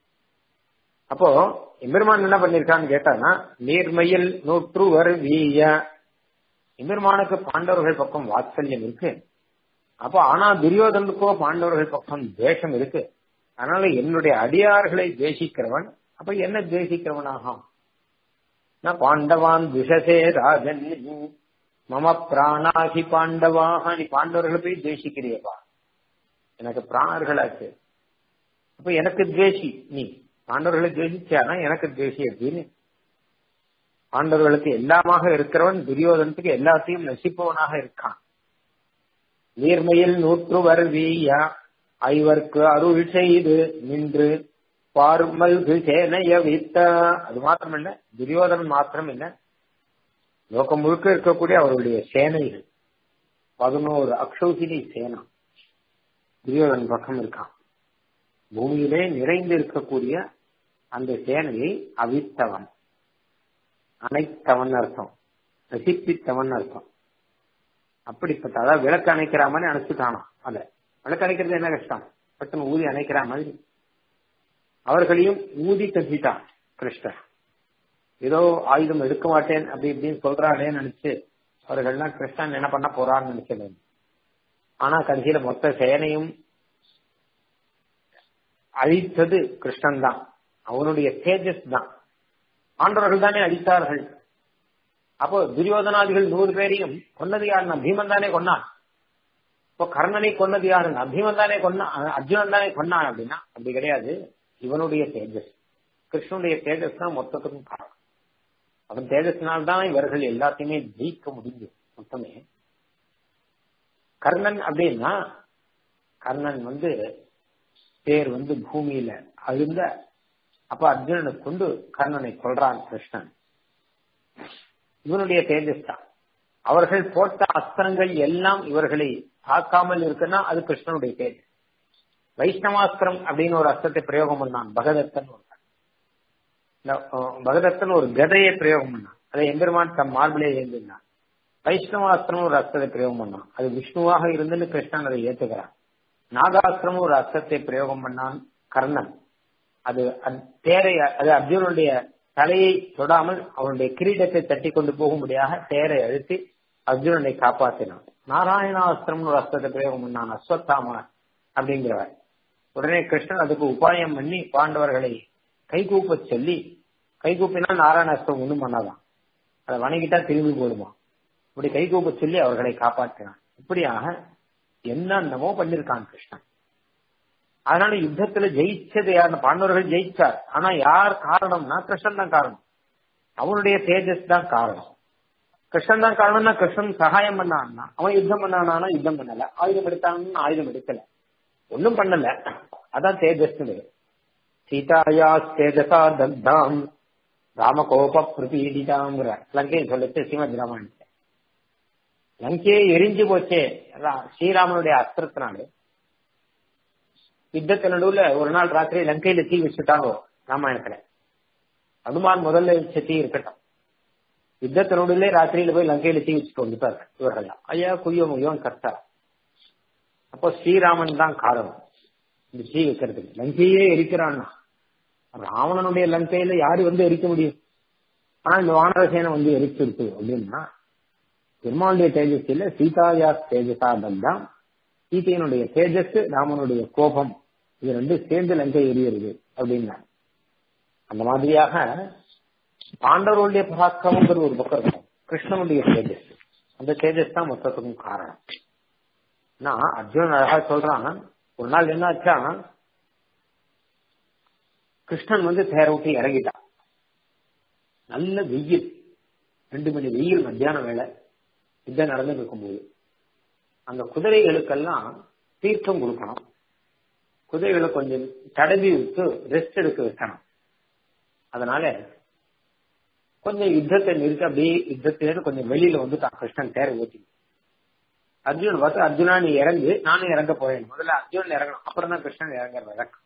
அப்போ எம்பெருமான் என்ன பண்ணிருக்கான்னு கேட்டானா நீர்மையில் நூற்றுவர் வீய எம்பெருமானுக்கு பாண்டவர்கள் பக்கம் வாத்சல்யம் இருக்கு அப்போ ஆனா துரியோதனுக்கோ பாண்டவர்கள் பக்கம் தேசம் இருக்கு அதனால என்னுடைய அடியார்களை தேசிக்கிறவன் அப்ப என்ன தேசிக்கிறவனாகும் நான் பாண்டவான் விஷசே ராஜன் மம பிராணாகி பாண்டவாக நீ பாண்டவர்களை போய் தேசிக்கிறியப்பா எனக்கு பிராணர்களாச்சு அப்ப எனக்கு துவேஷி நீ பாண்டவர்களை துவேஷிச்சானா எனக்கு துவேஷி அப்படின்னு பாண்டவர்களுக்கு எல்லாமாக இருக்கிறவன் துரியோதனத்துக்கு எல்லாத்தையும் நசிப்பவனாக இருக்கான் நீர்மையில் நூற்றுவர் வீயா ஐவர்க்கு அருள் செய்து நின்று பார்மல்கு சேனைய வித்த அது மாத்திரம் இல்ல துரியோதனன் மாத்திரம் இல்ல லோகம் முழுக்க இருக்கக்கூடிய அவருடைய சேனைகள் பதினோரு அக்ஷௌகினி சேனா துரியோதன் பக்கம் இருக்கான் பூமியிலே நிறைந்து இருக்கக்கூடிய அந்த சேனையை அவித்தவன் அணைத்தவன் அர்த்தம் ரசிப்பித்தவன் அர்த்தம் அப்படிப்பட்ட அதாவது விளக்கு அணைக்கிற மாதிரி அணைச்சுட்டானா அத விளக்கு அணைக்கிறது என்ன கஷ்டம் பட்டுன்னு ஊதி அணைக்கிற மாதிரி அவர்களையும் ஊதி கட்டிட்டான் கிருஷ்ணர் ஏதோ ஆயுதம் எடுக்க மாட்டேன் அப்படி இப்படின்னு சொல்றாளேன்னு நினைச்சு அவர்கள்லாம் கிருஷ்ணன் என்ன பண்ண போறான்னு நினைக்கிறேன் ஆனா கடைசியில மொத்த சேனையும் அழித்தது கிருஷ்ணன் தான் அவனுடைய தேஜஸ் தான் ஆண்டவர்கள் தானே அழித்தார்கள் அப்போ துரியோதனாதிகள் நூறு பேரையும் கொன்னது யாருன்னா பீமன் தானே கொன்னான் இப்போ கர்ணனை கொன்னது யாருன்னா பீமன் தானே கொன்னா அர்ஜுனன் தானே கொன்னான் அப்படின்னா அப்படி கிடையாது இவனுடைய தேஜஸ் கிருஷ்ணனுடைய தேஜஸ் தான் மொத்தத்துக்கும் காரணம் அவன் தேஜஸ்னால்தான் இவர்கள் எல்லாத்தையுமே ஜெயிக்க முடியும் மொத்தமே கர்ணன் அப்படின்னா கர்ணன் வந்து பேர் வந்து பூமியில அழுந்த அப்ப அர்ஜுனனை கொண்டு கர்ணனை கொள்றான் கிருஷ்ணன் இவனுடைய தேஜஸ் தான் அவர்கள் போட்ட அஸ்திரங்கள் எல்லாம் இவர்களை தாக்காமல் இருக்குன்னா அது கிருஷ்ணனுடைய தேஜஸ் வைஷ்ணவாஸ்திரம் அப்படின்னு ஒரு அஸ்திரத்தை பிரயோகம் பண்ணான் பகதத்தன் ஒரு பகதத்தன் ஒரு கதையை பிரயோகம் பண்ணான் அதை எம்பெருமான் தம் மார்பிலே ஏந்தினான் வைஷ்ணவாஸ்திரம் ஒரு அஸ்திரத்தை பிரயோகம் பண்ணான் அது விஷ்ணுவாக இருந்துன்னு கிருஷ்ணன் அதை ஏத்துக்கிறான் நாகாஸ்திரம் ஒரு அஸ்திரத்தை பிரயோகம் பண்ணான் கர்ணன் அது தேரை அது அர்ஜுனுடைய தலையை தொடாமல் அவனுடைய கிரீடத்தை தட்டி கொண்டு போகும்படியாக தேரை அழுத்தி அர்ஜுனனை காப்பாற்றினான் நாராயணாஸ்திரம்னு ஒரு அஸ்திரத்தை பிரயோகம் பண்ணான் அஸ்வத்தாமா அப்படிங்கிறவர் உடனே கிருஷ்ணன் அதுக்கு உபாயம் பண்ணி பாண்டவர்களை கைகூப்ப சொல்லி கைகூப்பினால் நாராயணாஸ்திரம் ஒண்ணும் பண்ணாதான் அதை வணங்கிட்டா திரும்பி போடுமா இப்படி கைகூப்ப சொல்லி அவர்களை காப்பாற்றினான் இப்படியாக என்னென்னமோ பண்ணிருக்கான் கிருஷ்ணன் அதனால யுத்தத்துல ஜெயிச்சது யார் பாண்டவர்கள் ஜெயிச்சார் ஆனா யார் காரணம்னா கிருஷ்ணன் தான் காரணம் அவனுடைய தேஜஸ் தான் காரணம் கிருஷ்ணன் தான் காரணம்னா கிருஷ்ணன் சகாயம் பண்ணான்னா அவன் யுத்தம் பண்ணானா யுத்தம் பண்ணல ஆயுதம் எடுத்தான்னு ஆயுதம் எடுக்கல ஒன்னும் பண்ணல அதான் தேஜஸ் சீதாயா தேஜசா தத்தாம் ராமகோப பிரபீடிதாங்கிற லங்கையை சொல்லிட்டு ஸ்ரீமத் ராமாயணத்தை லங்கையே எரிஞ்சு போச்சே ஸ்ரீராமனுடைய அஸ்திரத்தினாலே யுத்தத்து நடுவுல ஒரு நாள் ராத்திரி லங்கையில தீ வச்சுட்டாங்க ராமாயணத்துல அனுமான் முதல்ல வச்ச தீ இருக்கட்டும் யுத்தத்தினோடலே ராத்திரியில போய் லங்கையில தீ வச்சுட்டு வந்துட்டார் இவர்கள்லாம் ஐயா குய்யோ முய்யோன்னு கத்தா அப்போ ஸ்ரீராமன் தான் காரணம் இந்த தீ வைக்கிறதுக்கு லங்கையே எரிக்கிறான்னா ராவணனுடைய லங்கையில யாரு வந்து எரிக்க முடியும் ஆனா இந்த வானரசேனை வந்து எரிச்சிருக்கு அப்படின்னா பெருமாளுடைய தேஜஸ் இல்ல சீதாயா தேஜஸா தான் சீதையனுடைய தேஜஸ் ராமனுடைய கோபம் இது ரெண்டு சேர்ந்து லங்கை எரியுறது அப்படின்னா அந்த மாதிரியாக பாண்டவர்களுடைய பராக்கிரமங்கிறது ஒரு பக்கம் இருக்கும் கிருஷ்ணனுடைய தேஜஸ் அந்த தேஜஸ் தான் மொத்தத்துக்கும் காரணம் நான் அர்ஜுனன் அழகா சொல்றான் ஒரு நாள் என்ன ஆச்சா கிருஷ்ணன் வந்து தேர விட்டு இறங்கிட்டான் நல்ல வெயில் ரெண்டு மணி வெயில் மத்தியான வேலை யுத்தம் நடந்து இருக்கும்போது அந்த குதிரைகளுக்கெல்லாம் தீர்த்தம் கொடுக்கணும் குதிரைகளை கொஞ்சம் தடவி விட்டு ரெஸ்ட் எடுக்க வைக்கணும் அதனால கொஞ்சம் யுத்தத்தை நிறுத்தி அப்படியே யுத்தத்திலிருந்து கொஞ்சம் வெளியில வந்துட்டான் கிருஷ்ணன் தேர ஓட்டி அர்ஜுனன் பார்த்து அர்ஜுனா நீ இறங்கு நானும் இறங்க போறேன் முதல்ல அர்ஜுனன் இறங்கணும் அப்புறம் தான் கிருஷ்ணன் இறங்குற வழக்கம்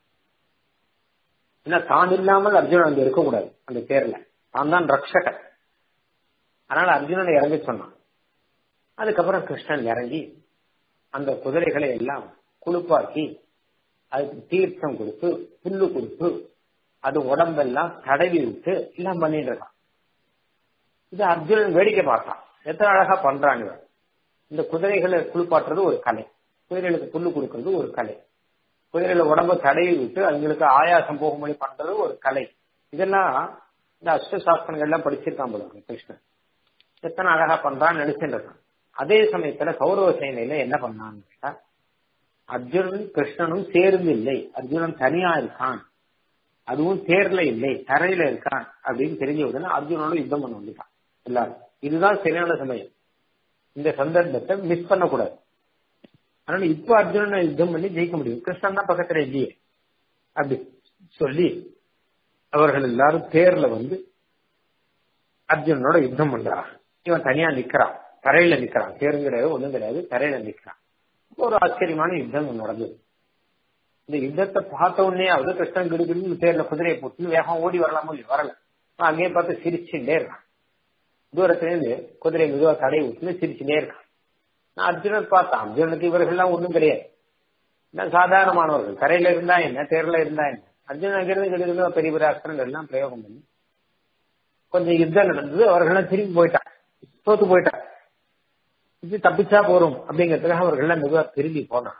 ஏன்னா தான் இல்லாமல் அர்ஜுனன் அங்க இருக்கக்கூடாது அந்த தேர்ல தான் தான் ரக்ஷகன் அதனால அர்ஜுனனை இறங்க சொன்னான் அதுக்கப்புறம் கிருஷ்ணன் இறங்கி அந்த குதிரைகளை எல்லாம் குளிப்பாக்கி அதுக்கு தீர்த்தம் கொடுத்து புல்லு கொடுத்து அது உடம்பெல்லாம் தடவி விட்டு எல்லாம் பண்ணிட்டு இருக்கான் இது அர்ஜுனன் வேடிக்கை பார்த்தான் எத்தனை அழகா பண்றான் இவன் இந்த குதிரைகளை குளிப்பாட்டுறது ஒரு கலை குதிரைகளுக்கு புல்லு கொடுக்கறது ஒரு கலை குதிரைகளை உடம்ப தடவி விட்டு அவங்களுக்கு ஆயாசம் போகும்படி பண்றது ஒரு கலை இதெல்லாம் இந்த அஷ்டசாஸ்திரங்கள் எல்லாம் படிச்சிருக்கான் போல கிருஷ்ணன் எத்தனை அழகா பண்றான்னு நினைச்சுட்டு இருக்கான் அதே சமயத்துல கௌரவ சேனையில என்ன பண்ணான்னு கேட்டா அர்ஜுனன் கிருஷ்ணனும் சேர்ந்து இல்லை அர்ஜுனன் தனியா இருக்கான் அதுவும் தேர்ல இல்லை தரையில இருக்கான் அப்படின்னு தெரிஞ்ச உடனே அர்ஜுனோட யுத்தம் பண்ண வந்துட்டான் எல்லாரும் இதுதான் சரியான சமயம் இந்த சந்தர்ப்பத்தை மிஸ் பண்ணக்கூடாது அதனால இப்ப அர்ஜுனனை யுத்தம் பண்ணி ஜெயிக்க முடியும் கிருஷ்ணன் தான் பக்கத்துல இல்லையே அப்படி சொல்லி அவர்கள் எல்லாரும் தேர்ல வந்து அர்ஜுனனோட யுத்தம் பண்றான் இவன் தனியா நிக்கிறான் தரையில நிக்கிறான் தேரும் கிடையாது ஒண்ணும் கிடையாது தரையில நிக்கிறான் ஒரு ஆச்சரியமான யுத்தம் நடந்தது இந்த யுத்தத்தை பார்த்த உடனே அது கிருஷ்ணன் கிடுகிடுன்னு தேர்ல குதிரையை போட்டு வேகம் ஓடி வரலாமோ இல்லையோ வரல அங்கேயே பார்த்து சிரிச்சுட்டே இருக்கான் தூரத்துல இருந்து குதிரை மெதுவா தடையை விட்டுன்னு சிரிச்சுட்டே இருக்கான் நான் அர்ஜுனன் பார்த்தேன் அர்ஜுனனுக்கு இவர்கள்லாம் ஒண்ணும் கிடையாது நான் சாதாரணமானவர்கள் கரையில இருந்தா என்ன தேர்ல இருந்தா என்ன அர்ஜுனன் அங்கிருந்து கிடுகிடு பெரிய பெரிய அஸ்திரங்கள் எல்லாம் பிரயோகம் பண்ணி கொஞ்சம் யுத்தம் நடந்தது அவர்கள்லாம் திரும்பி போயிட்டான் தோத்து போயிட்டான் இது தப்பிச்சா போறோம் அப்படிங்கிறதுக்காக அவர்கள்லாம் மெதுவா திரும்பி போனான்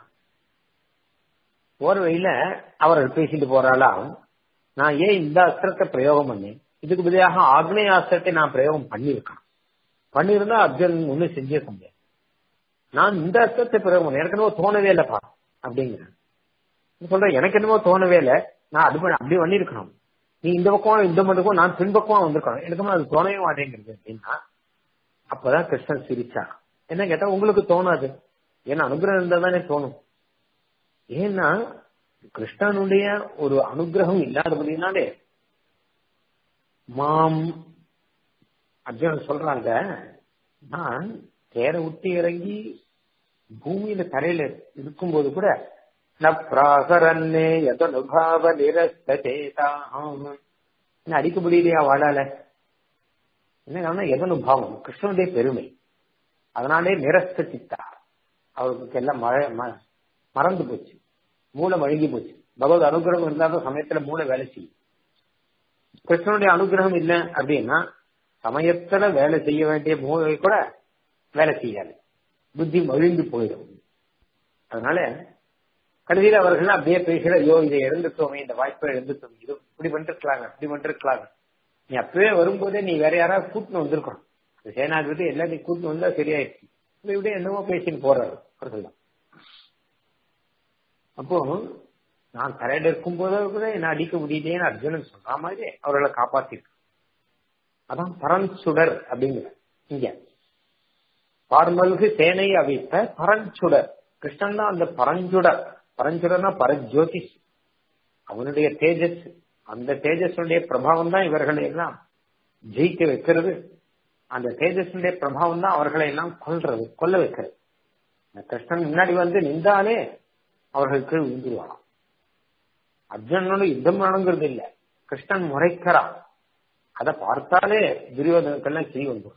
போற வழியில அவர்கள் பேசிட்டு போறாளாம் நான் ஏன் இந்த அஸ்திரத்தை பிரயோகம் பண்ணேன் இதுக்கு பதிலாக ஆக்னேய அஸ்திரத்தை நான் பிரயோகம் பண்ணியிருக்கேன் பண்ணியிருந்தா அர்ஜுன் ஒன்னும் செஞ்சிருக்க முடியாது நான் இந்த அஸ்திரத்தை பிரயோகம் பண்ணேன் எனக்கு என்னவோ தோணவே இல்லப்பா அப்படிங்கிறேன் சொல்றேன் எனக்கு என்னமோ தோணவே இல்லை நான் அது பண்ண அப்படி பண்ணிருக்கணும் நீ இந்த பக்கம் இந்த மட்டுக்கும் நான் பின்பக்கமா வந்திருக்கணும் எனக்கு அது தோணவே மாட்டேங்கிறது அப்படின்னா அப்பதான் கிருஷ்ணன் சிரிச்சா என்ன கேட்டா உங்களுக்கு தோணாது ஏன்னா அனுகிரகம் இருந்தா தானே தோணும் ஏன்னா கிருஷ்ணனுடைய ஒரு அனுகிரகம் இல்லாதபடினாலே மாம் அர்ஜுனன் சொல்றாங்க நான் தேர விட்டு இறங்கி பூமியில தரையில இருக்கும்போது கூட நப்ராகரன்னே எதனுபாவ நிரஸ்தேதாம் என்ன அடிக்க முடியலையா வாழால என்ன எதனுபாவம் கிருஷ்ணனுடைய பெருமை அதனாலே நிரஸ்த சித்தா அவருக்கு எல்லாம் மழை மறந்து போச்சு மூளை மழுங்கி போச்சு பகவத் அனுகிரகம் இல்லாத சமயத்துல மூளை வேலை செய்யும் கிருஷ்ணனுடைய அனுகிரகம் இல்லை அப்படின்னா சமயத்துல வேலை செய்ய வேண்டிய மூளை கூட வேலை செய்யாது புத்தி மழுங்கி போயிடும் அதனால கடைசியில் அவர்கள் அப்படியே பேசுகிற ஐயோ இதை இழந்துட்டோமே இந்த வாய்ப்பை இழந்துட்டோம் இது இப்படி பண்ணிருக்கலாங்க இப்படி பண்ணிருக்கலாங்க நீ அப்பவே வரும்போதே நீ வேற யாராவது கூட்டின்னு வந்திருக்கணும் சேனாதிபதி எல்லாத்தையும் கூட்டின்னு வந்தா சரியாயிடுச்சு இப்படி என்னமோ பேசின்னு போறாரு அவர்கள் அப்போ நான் தரையில இருக்கும் போது கூட என்ன அடிக்க முடியலையேன்னு அர்ஜுனன் சொல்ற மாதிரி அவர்களை காப்பாத்திருக்கு அதான் பரஞ்சுடர் அப்படிங்கிற இங்க பார்மல்கு சேனை அவித்த பரஞ்சுடர் கிருஷ்ணன் தான் அந்த பரஞ்சுடர் பரஞ்சுடர்னா பரஜோதிஷ் அவனுடைய தேஜஸ் அந்த தேஜஸுடைய பிரபாவம் தான் இவர்களை எல்லாம் ஜெயிக்க வைக்கிறது அந்த தேஜஸுடைய பிரபாவம் தான் அவர்களை எல்லாம் கொல்றது கொல்ல வைக்கிறது கிருஷ்ணன் முன்னாடி வந்து நின்றாலே அவர்களுக்கு விழுந்துருவானாம் அர்ஜுனனோட யுத்தம் நடங்கிறது இல்ல கிருஷ்ணன் முறைக்கிறான் அதை பார்த்தாலே துரியோதனுக்கெல்லாம் கிரி வந்துடும்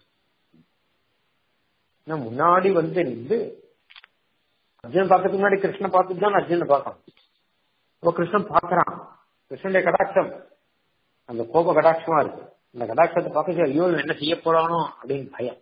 முன்னாடி வந்து நின்று அர்ஜுனன் பார்க்கறதுக்கு முன்னாடி கிருஷ்ணன் பார்த்துட்டு தான் அர்ஜுனனை பார்க்கணும் இப்போ கிருஷ்ணன் பார்க்கறான் கிருஷ்ணனுடைய கடாட்சம் அந்த கோப கடாட்சமா இருக்கு அந்த கடாட்சத்தை பார்க்க ஐயோ என்ன செய்ய போறானோ அப்படின்னு பயம்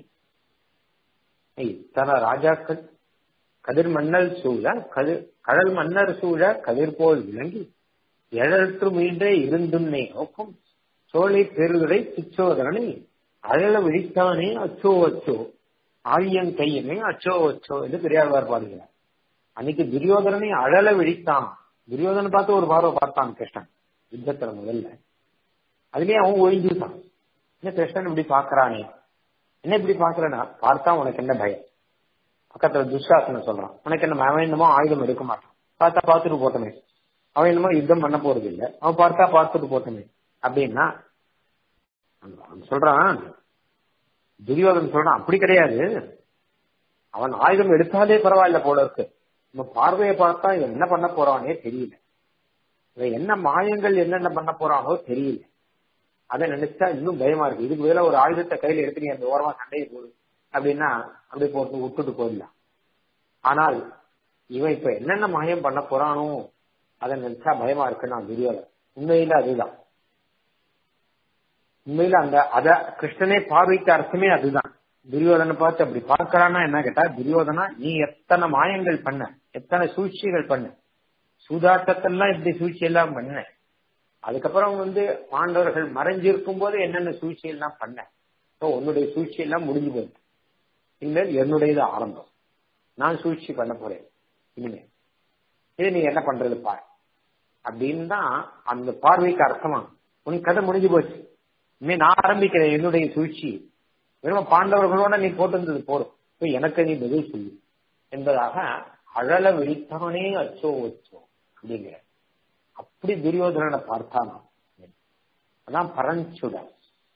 இத்தனை ராஜாக்கள் கதிர் மன்னல் சூழ கதிர் கடல் மன்னர் சூழ கதிர் போல் விளங்கி எழற்று மீண்டே இருந்துன்னே நோக்கும் சோழை பெருதுரை பிச்சோதரனை அழல விழித்தானே அச்சோ அச்சோ ஆழியன் கையனே அச்சோ அச்சோ என்று பெரியாழ்வார் பாடுகிறார் அன்னைக்கு துரியோதரனை அழல விழித்தான் துரியோதனை பார்த்து ஒரு பார்வை பார்த்தான் கிருஷ்ணன் யுத்தத்துல முதல்ல அதுலயே அவன் ஒழிஞ்சுட்டான் என்ன கிருஷ்ணன் இப்படி பாக்குறானே என்ன இப்படி பாக்குறேன்னா பார்த்தா உனக்கு என்ன பயம் பக்கத்துல துஷாசன சொல்றான் உனக்கு என்ன அவன் என்னமோ ஆயுதம் எடுக்க மாட்டான் பார்த்தா பார்த்துட்டு போட்டமே அவன் என்னமோ யுத்தம் பண்ண போறது இல்ல அவன் பார்த்தா பார்த்துட்டு போட்டமே அப்படின்னா அவன் சொல்றான் துரியோதன் சொல்றான் அப்படி கிடையாது அவன் ஆயுதம் எடுத்தாலே பரவாயில்ல போல இருக்கு நம்ம பார்வையை பார்த்தா இவன் என்ன பண்ண போறானே தெரியல இவன் என்ன மாயங்கள் என்னென்ன பண்ண போறானோ தெரியல அதை நினைச்சா இன்னும் பயமா இருக்கு இதுக்கு வேலை ஒரு ஆயுதத்தை கையில எடுத்து நீ அந்த ஓரமா சண்டையை போடு அப்படின்னா அப்படி போட்டு விட்டுட்டு போயிடலாம் ஆனால் இவன் இப்ப என்னென்ன மாயம் பண்ண போறானோ அதை நினைச்சா பயமா இருக்கு நான் துரியோதன் உண்மையில அதுதான் உண்மையில அந்த அத கிருஷ்ணனே பார்வைக்கு அர்த்தமே அதுதான் துரியோதனை பார்த்து அப்படி பார்க்கறான்னா என்ன கேட்டா துரியோதனா நீ எத்தனை மாயங்கள் பண்ண எத்தனை சூழ்ச்சிகள் பண்ண சூதாட்டத்தெல்லாம் இப்படி சூழ்ச்சி எல்லாம் பண்ண அதுக்கப்புறம் வந்து பாண்டவர்கள் மறைஞ்சிருக்கும் போது என்னென்ன சூழ்ச்சி எல்லாம் பண்ண உன்னுடைய சூழ்ச்சி எல்லாம் முடிஞ்சு போயிட்டு இனிமேல் என்னுடையது ஆரம்பம் நான் சூழ்ச்சி பண்ண போறேன் இனிமேல் இது நீ என்ன பண்றது பாரு அப்படின்னு தான் அந்த பார்வைக்கு அர்த்தமா உன் கதை முடிஞ்சு போச்சு இனிமே நான் ஆரம்பிக்கிறேன் என்னுடைய சூழ்ச்சி வெறும் பாண்டவர்களோட நீ போட்டிருந்தது போடும் இப்ப எனக்கு நீ பதில் சொல்லு என்பதாக அழல விழித்தானே அச்சோ அச்சோ அப்படிங்கிற அப்படி துரியோதனனை பார்த்தானா அதான் பரஞ்சுடன்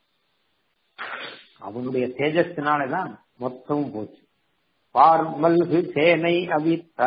அவனுடைய தேஜஸ்னாலதான் மொத்தமும் போச்சு பார்மல்கு சேனை அவித்த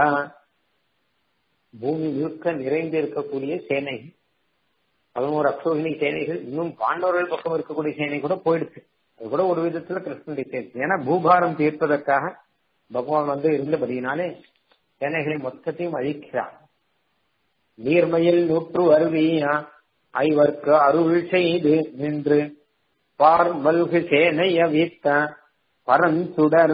பூமி முழுக்க நிறைந்து இருக்கக்கூடிய சேனை பதினோரு அக்ஷோகினி சேனைகள் இன்னும் பாண்டவர்கள் பக்கம் இருக்கக்கூடிய சேனை கூட போயிடுச்சு அது கூட ஒரு விதத்துல கிருஷ்ணனுடைய சேர்த்து ஏன்னா பூபாரம் தீர்ப்பதற்காக பகவான் வந்து இருந்தபடியினாலே சேனைகளை மொத்தத்தையும் அழிக்கிறான் நீர்மையில் நூற்று அருவியா ஐவர்க்கு அருள் செய்து நின்று பார் மல்கு சேனைய வீத்த பரந்துடர்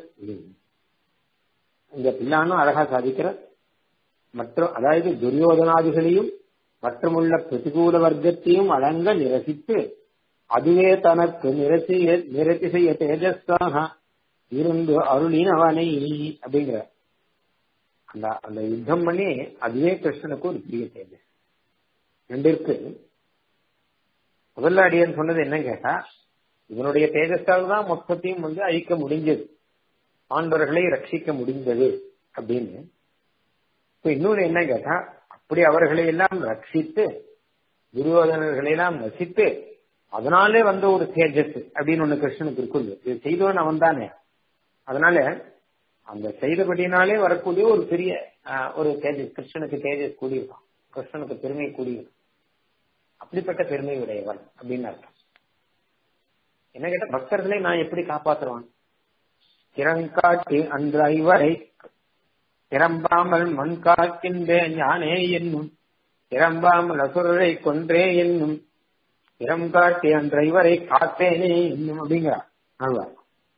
இந்த பிள்ளானும் அழகா சாதிக்கிற மற்றும் அதாவது துரியோதனாதிகளையும் மற்றுமுள்ள பிரதிகூல வர்க்கத்தையும் அடங்க நிரசித்து அதுவே தனக்கு நிரசிய நிரத்தி செய்ய தேஜஸ்தாக இருந்து அருளினவனை அப்படிங்கிற அந்த அந்த யுத்தம் பண்ணி அதுவே கிருஷ்ணனுக்கு ஒரு பெரிய தேஜஸ் ரெண்டிற்கு முதல்ல அடியன் சொன்னது என்ன கேட்டா இவனுடைய தேஜஸால் தான் மொத்தத்தையும் வந்து அழிக்க முடிஞ்சது ஆண்டவர்களை ரட்சிக்க முடிந்தது அப்படின்னு இப்ப இன்னொன்னு என்ன கேட்டா அப்படி அவர்களை எல்லாம் ரட்சித்து துரியோதனர்களை எல்லாம் ரசித்து அதனாலே வந்த ஒரு தேஜஸ் அப்படின்னு ஒண்ணு கிருஷ்ணனுக்கு இருக்குது இது செய்தவன் அவன் தானே அதனால அந்த செய்தபடினாலே வரக்கூடிய ஒரு பெரிய ஒரு தேஜஸ் கிருஷ்ணனுக்கு தேஜஸ் கூடியிருக்கான் கிருஷ்ணனுக்கு பெருமை கூடியிருக்கான் அப்படிப்பட்ட பெருமை உடையவன் அப்படின்னு அர்த்தம் என்ன கேட்ட பக்தர்களை நான் எப்படி காப்பாற்றுவான் திறங்காட்டி அன்று ஐவரை திறம்பாமல் மண் காக்கின்றேன் ஞானே என்னும் திறம்பாமல் அசுரரை கொன்றே என்னும் திறம் காட்டி அன்று ஐவரை காத்தேனே என்னும் அப்படிங்கிறார் ஆழ்வார்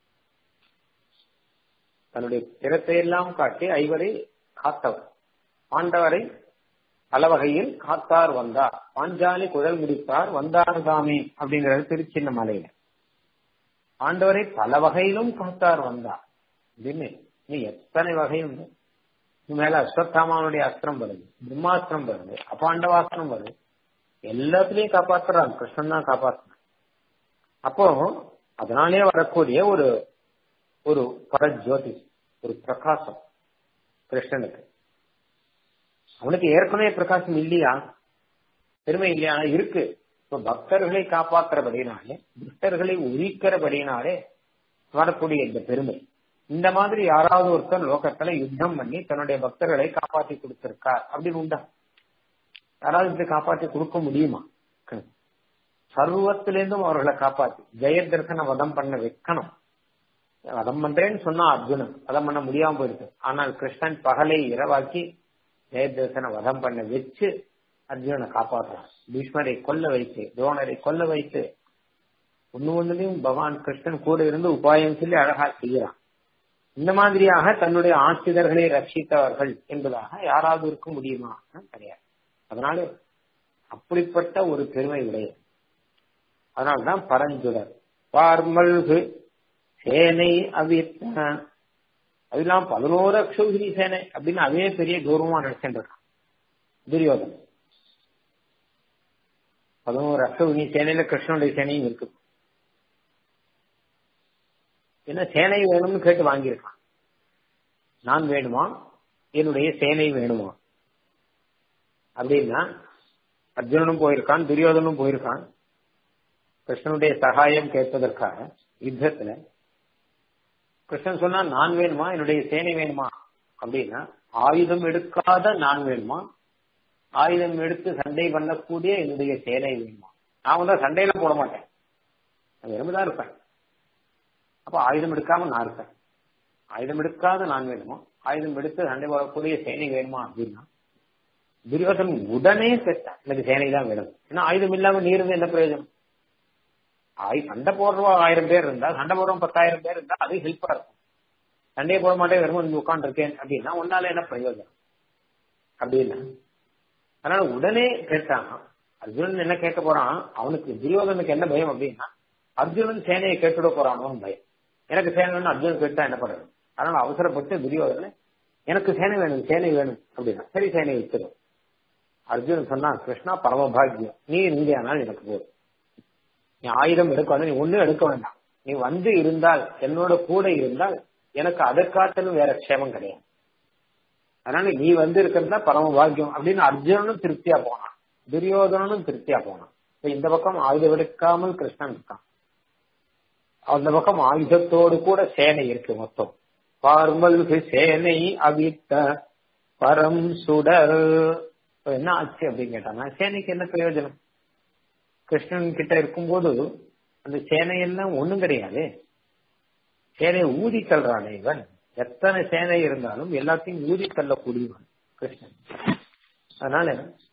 தன்னுடைய திறத்தை எல்லாம் காட்டி ஐவரை காத்தவர் ஆண்டவரை பல வகையில் காத்தார் வந்தார் பாஞ்சாலி குழல் முடித்தார் வந்தார் தாமே அப்படிங்கிறது திருச்சின்ன மலையில ஆண்டவரை பல வகையிலும் காத்தார் வந்தார் அப்படின்னு நீ எத்தனை வகையும் மேல அஸ்வத்தாமாவுடைய அஸ்திரம் வருது பிரம்மாஸ்திரம் வருது அபாண்டவாஸ்திரம் வருது எல்லாத்துலயும் காப்பாத்துறான் கிருஷ்ணன் தான் காப்பாத்துறான் அப்போ அதனாலே வரக்கூடிய ஒரு ஒரு பரஜோதி ஒரு பிரகாசம் கிருஷ்ணனுக்கு அவனுக்கு ஏற்கனவே பிரகாசம் இல்லையா பெருமை இல்லையா இருக்கு இப்ப பக்தர்களை காப்பாற்றுறபடினாலே பக்தர்களை உரிக்கிறபடினாலே வரக்கூடிய இந்த பெருமை இந்த மாதிரி யாராவது ஒருத்தர் லோகத்துல யுத்தம் பண்ணி தன்னுடைய பக்தர்களை காப்பாற்றி கொடுத்திருக்கார் அப்படின்னு உண்டா யாராவது இப்படி காப்பாற்றி கொடுக்க முடியுமா சர்வத்திலேருந்தும் அவர்களை காப்பாத்தி ஜெயதர்சன வதம் பண்ண வைக்கணும் வதம் பண்றேன்னு சொன்னா அர்ஜுனன் வதம் பண்ண முடியாம போயிருக்கு ஆனால் கிருஷ்ணன் பகலை இரவாக்கி ஜெயதர்சன வதம் பண்ண வச்சு அர்ஜுனனை காப்பாற்றுறான் பீஷ்மரை கொல்ல வைத்து துரோணரை கொல்ல வைத்து ஒண்ணு ஒண்ணுலயும் பகவான் கிருஷ்ணன் கூட இருந்து உபாயம் சொல்லி அழகா செய்யறான் இந்த மாதிரியாக தன்னுடைய ஆட்சிதர்களை ரட்சித்தவர்கள் என்பதாக யாராவது இருக்க முடியுமா கிடையாது அதனால அப்படிப்பட்ட ஒரு பெருமை உடையது அதனால்தான் பரஞ்சுடர் பார்மல்கு சேனை அவித்த அதெல்லாம் பதினோரு அக்ஷௌகிரி சேனை அப்படின்னு அதே பெரிய கௌரவமா நினைச்சுட்டு இருக்கான் துரியோதன் பதினோரு அக்ஷௌகிரி சேனையில கிருஷ்ணனுடைய சேனையும் இருக்கு என்ன சேனை வேணும்னு கேட்டு வாங்கியிருக்கான் நான் வேணுமா என்னுடைய சேனை வேணுமா அப்படின்னா அர்ஜுனனும் போயிருக்கான் துரியோதனும் போயிருக்கான் கிருஷ்ணனுடைய சகாயம் கேட்பதற்காக யுத்தத்துல கிருஷ்ணன் சொன்னா நான் வேணுமா என்னுடைய சேனை வேணுமா அப்படின்னா ஆயுதம் எடுக்காத நான் வேணுமா ஆயுதம் எடுத்து சண்டை பண்ணக்கூடிய என்னுடைய சேனை வேணுமா நான் வந்து சண்டையில போட மாட்டேன் நான் விரும்பதான் இருப்பேன் அப்ப ஆயுதம் எடுக்காம நான் இருப்பேன் ஆயுதம் எடுக்காத நான் வேணுமா ஆயுதம் எடுத்து சண்டை போடக்கூடிய சேனை வேணுமா அப்படின்னா துரியோதன் உடனே செத்தான் எனக்கு சேனை தான் வேணும் ஏன்னா ஆயுதம் இல்லாம நீ இருந்து என்ன பிரயோஜனம் ஆய் சண்டை போடுறவா ஆயிரம் பேர் இருந்தா சண்டை போடுறவங்க பத்தாயிரம் பேர் இருந்தா அது ஹெல்ப்பா இருக்கும் சண்டையை போட மாட்டேன் வெறும் வந்து உட்காந்துருக்கேன் அப்படின்னா உன்னால என்ன பிரயோஜனம் அப்படின்னா அதனால உடனே கேட்டான் அர்ஜுனன் என்ன கேட்க போறான் அவனுக்கு துரியோதனுக்கு என்ன பயம் அப்படின்னா அர்ஜுனன் சேனையை கேட்டுட போறானோன்னு பயம் எனக்கு சேனை வேணும் அர்ஜுனன் கேட்டா என்ன பண்றது அதனால அவசரப்பட்டு துரியோதன எனக்கு சேனை வேணும் சேனை வேணும் அப்படின்னா சரி சேனை வச்சிடும் அர்ஜுனன் சொன்னா கிருஷ்ணா பரமபாகியம் நீ இந்தியானால் எனக்கு போதும் நீ ஆயுதம் எடுக்க நீ ஒண்ணும் எடுக்க வேண்டாம் நீ வந்து இருந்தால் என்னோட கூட இருந்தால் எனக்கு அதற்காட்டிலும் வேற க்ஷேமம் கிடையாது அதனால நீ வந்து இருக்கிறது தான் பரம பாக்கியம் அப்படின்னு அர்ஜுனனும் திருப்தியா போனான் துரியோதனனும் திருப்தியா போனான் இப்ப இந்த பக்கம் ஆயுதம் எடுக்காமல் கிருஷ்ணன் இருக்கான் அந்த பக்கம் ஆயுதத்தோடு கூட சேனை இருக்கு மொத்தம் பார்மல்கு சேனை அவித்த பரம் சுடர் என்ன ஆச்சு அப்படின்னு கேட்டாங்க சேனைக்கு என்ன பிரயோஜனம் கிருஷ்ணன் கிட்ட இருக்கும்போது அந்த சேனையெல்லாம் ஒண்ணும் கிடையாது சேனையை ஊதி தள்ளுறானே இவன் எத்தனை சேனை இருந்தாலும் எல்லாத்தையும் ஊதி தள்ளக்கூடியவன் கிருஷ்ணன் அதனால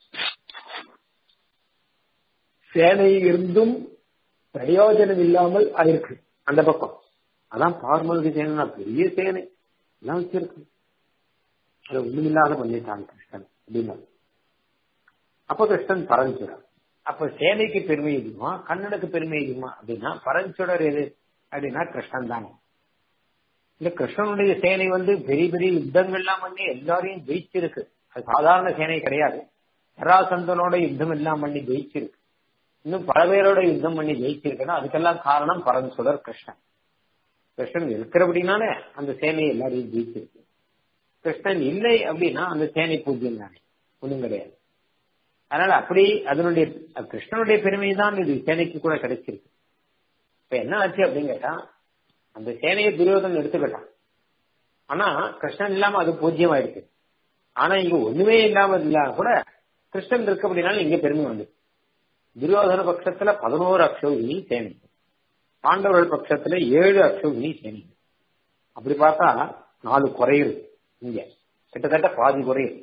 சேனை இருந்தும் பிரயோஜனம் இல்லாமல் ஆயிருக்கு அந்த பக்கம் அதான் பார்மலுக்கு சேனை பெரிய சேனை எல்லாம் வச்சிருக்கு அதை ஒண்ணுமில்லாத பண்ணிட்டான் கிருஷ்ணன் அப்படின்னா அப்ப கிருஷ்ணன் பரஞ்சுறான் அப்ப சேனைக்கு பெருமை இருக்குமா கண்ணனுக்கு பெருமை இருக்குமா அப்படின்னா பரஞ்சுடர் எது அப்படின்னா கிருஷ்ணன் தானே இந்த கிருஷ்ணனுடைய சேனை வந்து பெரிய பெரிய யுத்தங்கள்லாம் பண்ணி எல்லாரையும் ஜெயிச்சிருக்கு அது சாதாரண சேனை கிடையாது சராசந்தனோட யுத்தம் எல்லாம் பண்ணி ஜெயிச்சிருக்கு இன்னும் பல பேரோட யுத்தம் பண்ணி ஜெயிச்சிருக்குன்னா அதுக்கெல்லாம் காரணம் பரஞ்சுடர் கிருஷ்ணன் கிருஷ்ணன் இருக்கிறபடினாலே அந்த சேனையை எல்லாரையும் ஜெயிச்சிருக்கு கிருஷ்ணன் இல்லை அப்படின்னா அந்த சேனை பூஜ்யம் தானே ஒண்ணும் கிடையாது அதனால அப்படி அதனுடைய கிருஷ்ணனுடைய பெருமை தான் இது சேனைக்கு கூட கிடைச்சிருக்கு இப்ப என்ன ஆச்சு அப்படின்னு கேட்டா அந்த சேனையை துரியோதன் எடுத்துக்கிட்டான் ஆனா கிருஷ்ணன் இல்லாம அது பூஜ்யம் ஆயிடுச்சு ஆனா இங்க ஒண்ணுமே இல்லாம இல்லாம கூட கிருஷ்ணன் இருக்கு அப்படின்னாலும் இங்க பெருமை வந்து துரியோதன பட்சத்துல பதினோரு அக்ஷௌகினி சேனை பாண்டவர்கள் பட்சத்துல ஏழு அக்ஷௌகினி சேனை அப்படி பார்த்தா நாலு குறையுது இங்க கிட்டத்தட்ட பாதி குறையுது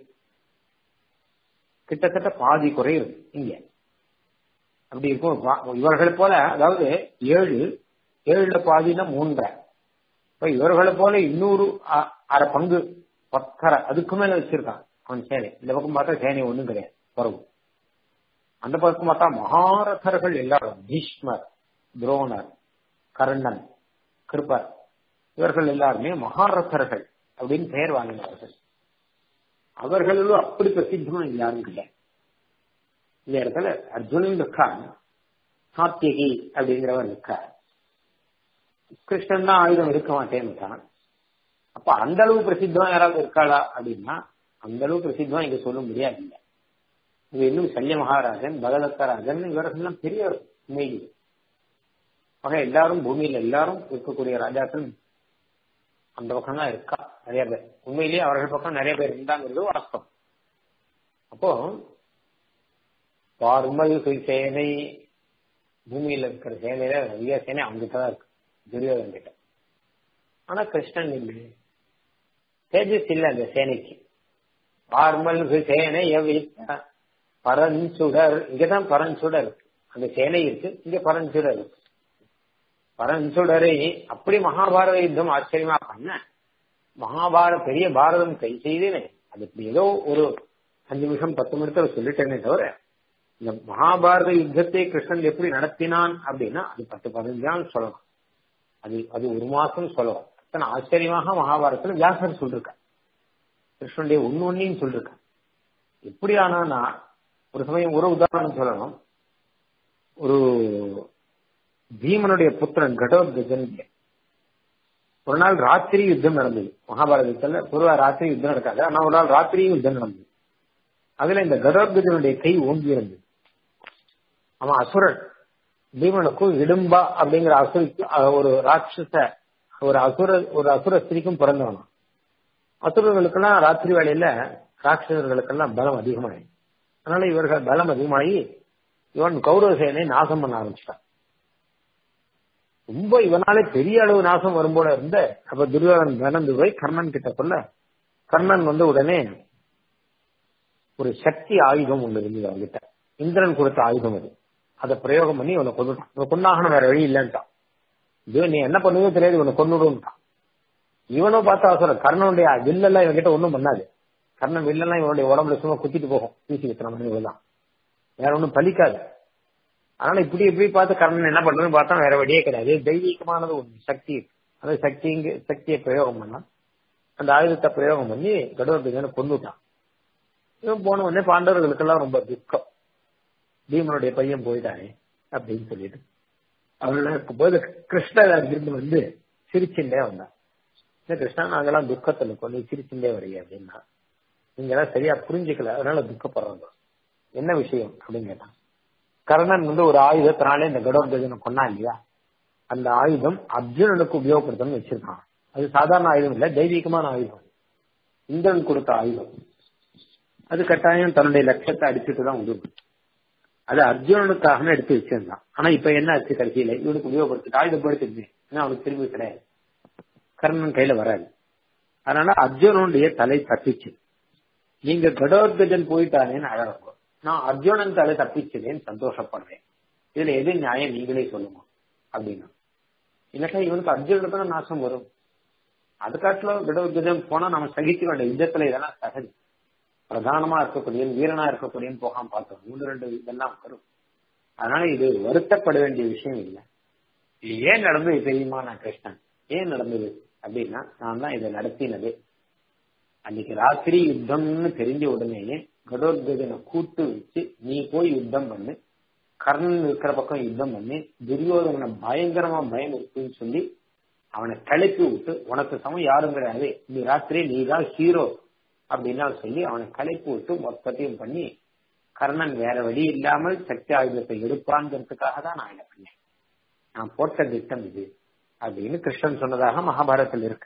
கிட்டத்தட்ட பாதி குறையுது இங்க அப்படி இருக்கும் இவர்கள் போல அதாவது ஏழு ஏழுல பாதினா மூன்றரை இப்ப இவர்களை போல இன்னொரு அரை பங்கு பத்தரை அதுக்கு மேல வச்சிருக்கான் அவன் சேனை இந்த பக்கம் பார்த்தா சேனை ஒண்ணும் கிடையாது குறவு அந்த பக்கம் பார்த்தா மகாரதர்கள் எல்லாரும் பீஷ்மர் துரோணர் கர்ணன் கிருப்பர் இவர்கள் எல்லாருமே மகாரதர்கள் அப்படின்னு பெயர் வாங்கினார்கள் அவர்களும் அப்படி பிரசித்தமா யாரும் இல்லை இந்த இடத்துல அர்ஜுனன் இருக்கான் சாத்தியகி அப்படிங்கிறவன் இருக்கார் கிருஷ்ணன் தான் ஆயுதம் எடுக்க மாட்டேன்னுட்டான் அப்ப அந்த அளவு பிரசித்தமா யாராவது இருக்காளா அப்படின்னா அந்த அளவு பிரசித்தமா இங்க சொல்ல முடியாது இல்லை இங்க இன்னும் சல்ய மகாராஜன் பகதத்தராஜன் இவர்கள்லாம் பெரிய உண்மையில் ஆக எல்லாரும் பூமியில எல்லாரும் இருக்கக்கூடிய ராஜாக்கள் அந்த பக்கம் தான் இருக்கா நிறைய பேர் உண்மையிலேயே அவர்கள் பக்கம் நிறைய பேர் இருந்தாங்கிறது வாஸ்தவம் அப்போ பார்மல் சேனை பூமியில இருக்கிற சேனையில நிறைய சேனை அவங்ககிட்ட தான் இருக்கு துரியோதன் கிட்ட ஆனா கிருஷ்ணன் இல்லை தேஜஸ் இல்ல அந்த சேனைக்கு பார்மல் சேனை எவ்வித்த பரஞ்சுடர் இங்கதான் பரஞ்சுடர் இருக்கு அந்த சேனை இருக்கு இங்க பரஞ்சுடர் இருக்கு பரஞ்சுடரை அப்படி மகாபாரத யுத்தம் ஆச்சரியமா பண்ண மகாபாரத பெரிய பாரதம் கை செய்தேனே அது இப்படி ஏதோ ஒரு அஞ்சு நிமிஷம் பத்து நிமிஷத்துல சொல்லிட்டேனே தவிர இந்த மகாபாரத யுத்தத்தை கிருஷ்ணன் எப்படி நடத்தினான் அப்படின்னா அது பத்து பதினஞ்சு நாள் சொல்லலாம் அது அது ஒரு மாசம் சொல்லலாம் அத்தனை ஆச்சரியமாக மகாபாரதத்துல வியாசர் சொல்லிருக்க கிருஷ்ணனுடைய ஒன்னு ஒன்னையும் சொல்லிருக்க எப்படி ஆனானா ஒரு சமயம் ஒரு உதாரணம் சொல்லணும் ஒரு பீமனுடைய புத்திரன் கடோத்கஜன் ஒரு நாள் ராத்திரி யுத்தம் நடந்தது மகாபாரதத்துல பொதுவா ராத்திரி யுத்தம் நடக்காது ஆனா ஒரு நாள் ராத்திரியும் யுத்தம் நடந்தது அதுல இந்த கடோத்கஜனுடைய கை ஓங்கி இருந்தது அவன் அசுரன் பீமனுக்கும் இடும்பா அப்படிங்கிற அசுரிக்கு ஒரு ராட்சச ஒரு அசுர ஒரு அசுர ஸ்திரிக்கும் பிறந்தவனும் அசுரர்களுக்கெல்லாம் ராத்திரி வேலையில ராட்சசர்களுக்கெல்லாம் பலம் அதிகமாயி அதனால இவர்கள் பலம் அதிகமாகி இவன் கௌரவ சேனை நாசம் பண்ண ஆரம்பிச்சிட்டான் ரொம்ப இவனாலே பெரிய அளவு நாசம் வரும் போல இருந்த அப்ப துரியோதன் நடந்து போய் கர்ணன் கிட்ட சொல்ல கர்ணன் வந்து உடனே ஒரு சக்தி ஆயுதம் ஒண்ணு இருந்தது அவங்கிட்ட இந்திரன் கொடுத்த ஆயுதம் அது அதை பிரயோகம் பண்ணி இவனை கொண்டுட்டான் இவன் கொண்டாகணும் வேற வழி இல்லைன்ட்டான் இது நீ என்ன பண்ணுவோ தெரியாது இவனை கொண்டுடுன்ட்டான் இவனும் பார்த்தா அவசரம் கர்ணனுடைய வில்லெல்லாம் இவன்கிட்ட ஒன்றும் பண்ணாது கர்ணன் வில்லெல்லாம் இவனுடைய உடம்புல சும்மா குத்திட்டு போகும் வீசி வித்தன மாதிரி தான் வேற ஒன்றும் பலிக்காது அதனால இப்படி இப்படி பார்த்து கர்ணன் என்ன பண்றதுன்னு பார்த்தா வேற வழியே கிடையாது தெய்வீகமானது ஒண்ணு சக்தி அந்த சக்தி சக்தியை பிரயோகம் பண்ணா அந்த ஆயுதத்தை பிரயோகம் பண்ணி கடவுள் கொண்டுட்டான் இவன் போன உடனே பாண்டவர்களுக்கெல்லாம் ரொம்ப துக்கம் பீமனுடைய பையன் போயிட்டானே அப்படின்னு சொல்லிட்டு அவர்கள் இருக்கும்போது கிருஷ்ணர் அங்கிருந்து வந்து சிரிச்சுட்டே வந்தான் கிருஷ்ணா நாங்கெல்லாம் துக்கத்துல கொண்டு சிரிச்சுட்டே வரீங்க அப்படின்னா நீங்க எல்லாம் சரியா புரிஞ்சுக்கல அதனால துக்கப்படுறோம் என்ன விஷயம் அப்படின்னு கேட்டான் கர்ணன் வந்து ஒரு ஆயுதத்தினாலே இந்த கடோர்கஜனை கொண்டா இல்லையா அந்த ஆயுதம் அர்ஜுனனுக்கு உபயோகப்படுத்தணும்னு வச்சிருக்கான் அது சாதாரண ஆயுதம் இல்ல தெய்வீகமான ஆயுதம் இந்திரன் கொடுத்த ஆயுதம் அது கட்டாயம் தன்னுடைய லட்சத்தை அடிச்சுட்டு தான் உதவும் அது அர்ஜுனனுக்காக எடுத்து வச்சிருந்தான் ஆனா இப்ப என்ன ஆச்சு கடைசியில இவனுக்கு உபயோகப்படுத்திட்டு ஆயுதப்படுத்திருந்தேன் ஏன்னா அவனுக்கு திரும்பி கிடையாது கர்ணன் கையில வராது அதனால அர்ஜுனனுடைய தலை தப்பிச்சு நீங்க கடோத்கஜன் போயிட்டானேன்னு அழகும் நான் அர்ஜுனன் தலை தப்பிச்சதேன்னு சந்தோஷப்படுறேன் இதுல எது நியாயம் நீங்களே சொல்லுங்க அப்படின்னா இல்லட்டா இவனுக்கு அர்ஜுனனுக்கு தான் நாசம் வரும் அது காட்டுல கடோத்கஜன் போனா நம்ம சகிக்க வேண்டிய யுத்தத்துல இதெல்லாம் சகஜம் பிரதானமா இருக்கக்கூடிய வீரனா இருக்கக்கூடியன்னு போகாம பார்த்தோம் மூணு ரெண்டு இதெல்லாம் வரும் அதனால இது வருத்தப்பட வேண்டிய விஷயம் இல்லை இது ஏன் நடந்தது தெரியுமா நான் கிருஷ்ணன் ஏன் நடந்தது அப்படின்னா நான் தான் இதை நடத்தினது அன்னைக்கு ராத்திரி யுத்தம்னு தெரிஞ்ச உடனேயே கடோத்கஜனை கூட்டு வச்சு நீ போய் யுத்தம் பண்ணு கர்ணன் இருக்கிற பக்கம் யுத்தம் பண்ணி துரியோதனை பயங்கரமா பயம் இருக்குன்னு சொல்லி அவனை கிளப்பி விட்டு உனக்கு சமம் யாரும் கிடையாது நீ ராத்திரி நீ தான் ஹீரோ அப்படின்னு சொல்லி அவனை கலைப்பு விட்டு மொத்தத்தையும் பண்ணி கர்ணன் வேற வழி இல்லாமல் சக்தி ஆயுதத்தை எடுப்பான்ங்கிறதுக்காக தான் நான் இதை பண்ணேன் நான் போட்ட திட்டம் இது அப்படின்னு கிருஷ்ணன் சொன்னதாக மகாபாரதத்தில் இருக்கு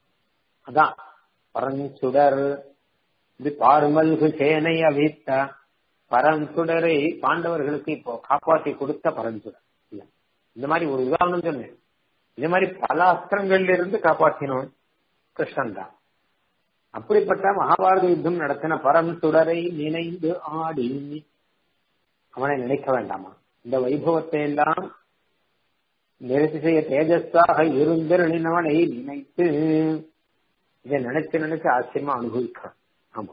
அதான் பரஞ்சுடர் இது பாருமல்கு சேனை அவித்த பரஞ்சுடரை பாண்டவர்களுக்கு இப்போ காப்பாற்றி கொடுத்த பரஞ்சுடர் இல்ல இந்த மாதிரி ஒரு உதாரணம் சொன்னேன் இது மாதிரி பல அஸ்திரங்கள்ல இருந்து காப்பாற்றினோம் கிருஷ்ணன் தான் அப்படிப்பட்ட மகாபாரத யுத்தம் நடத்தின பரம் சுடரை நினைந்து ஆடி அவனை நினைக்க வேண்டாமா இந்த வைபவத்தை எல்லாம் நிறுத்தி செய்ய தேஜஸாக இருந்திருந்தவனை நினைத்து இதை நினைச்சு நினைச்சு ஆச்சரியமா அனுபவிக்கிறான் ஆமா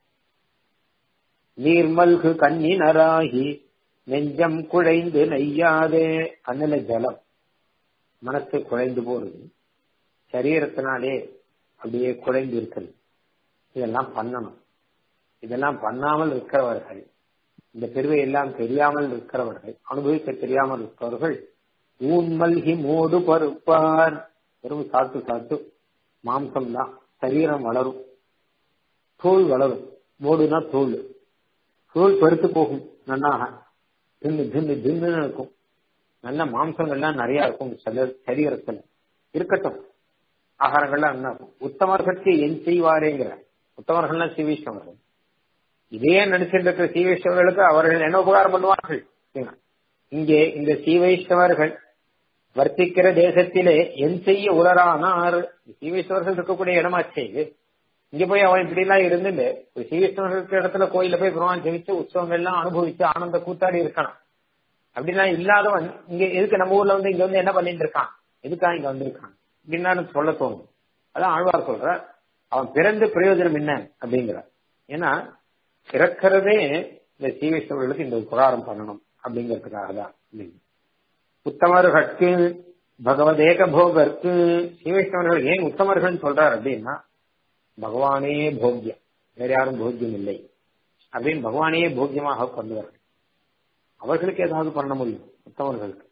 நீர்மல்கு கண்ணினராகி நெஞ்சம் குழைந்து நெய்யாதே கண்ணில ஜலம் மனசு குழைந்து போறது சரீரத்தினாலே அப்படியே குழைந்து இருக்கிறது இதெல்லாம் பண்ணணும் இதெல்லாம் பண்ணாமல் இருக்கிறவர்கள் இந்த பெருவை எல்லாம் தெரியாமல் இருக்கிறவர்கள் அனுபவிக்க தெரியாமல் இருக்கிறவர்கள் ஊன்மல்கி மோடு பருப்பார் வெறும் சாத்து சாத்து மாம்சம் தான் சரீரம் வளரும் தோல் வளரும் மோடுனா தோல் தோல் பருத்து போகும் நன்னாக தின்னு தின்னு தின்னு இருக்கும் நல்ல மாம்சங்கள்லாம் நிறைய இருக்கும் சரீரத்துல இருக்கட்டும் ஆகாரங்கள்லாம் என்ன இருக்கும் உத்தமர்களுக்கு என் செய்வாரேங்கிற உத்தமர்கள்னா சீவீஸ்வரர்கள் இதே நினைச்சிட்டு இருக்கிற சீவீஸ்வரர்களுக்கு அவர்கள் என்ன உபகாரம் பண்ணுவார்கள் இங்கே இந்த சீவைஷ்ணவர்கள் வர்த்திக்கிற தேசத்திலே என் செய்ய உலரானார் சீவைஷ்ணவர்கள் இருக்கக்கூடிய இடமாச்சே இது இங்க போய் அவன் இப்படி எல்லாம் இருந்து ஒரு சீவைஷ்ணவர்கள் இருக்கிற இடத்துல கோயில போய் பெருமான் ஜெயிச்சு உற்சவங்கள் எல்லாம் அனுபவிச்சு ஆனந்த கூத்தாடி இருக்கணும் அப்படிலாம் இல்லாதவன் இங்க எதுக்கு நம்ம ஊர்ல வந்து இங்க வந்து என்ன பண்ணிட்டு இருக்கான் எதுக்காக இங்க வந்திருக்கான் அப்படின்னு சொல்ல தோணும் அதான் ஆழ்வார் சொல்ற அவன் பிறந்து பிரயோஜனம் என்ன அப்படிங்கிற ஏன்னா பிறக்கிறதே இந்த சீவைஷ்ணவர்களுக்கு இந்த உபகாரம் பண்ணணும் அப்படிங்கிறதுக்காக தான் உத்தமர்களுக்கு பகவதேக போகருக்கு சீவைஷ்ணவர்கள் ஏன் உத்தமர்கள் சொல்றார் அப்படின்னா பகவானே போக்கியம் வேற யாரும் போக்கியம் இல்லை அப்படின்னு பகவானே போக்கியமாக பண்ணுவார்கள் அவர்களுக்கு ஏதாவது பண்ண முடியும் உத்தமர்களுக்கு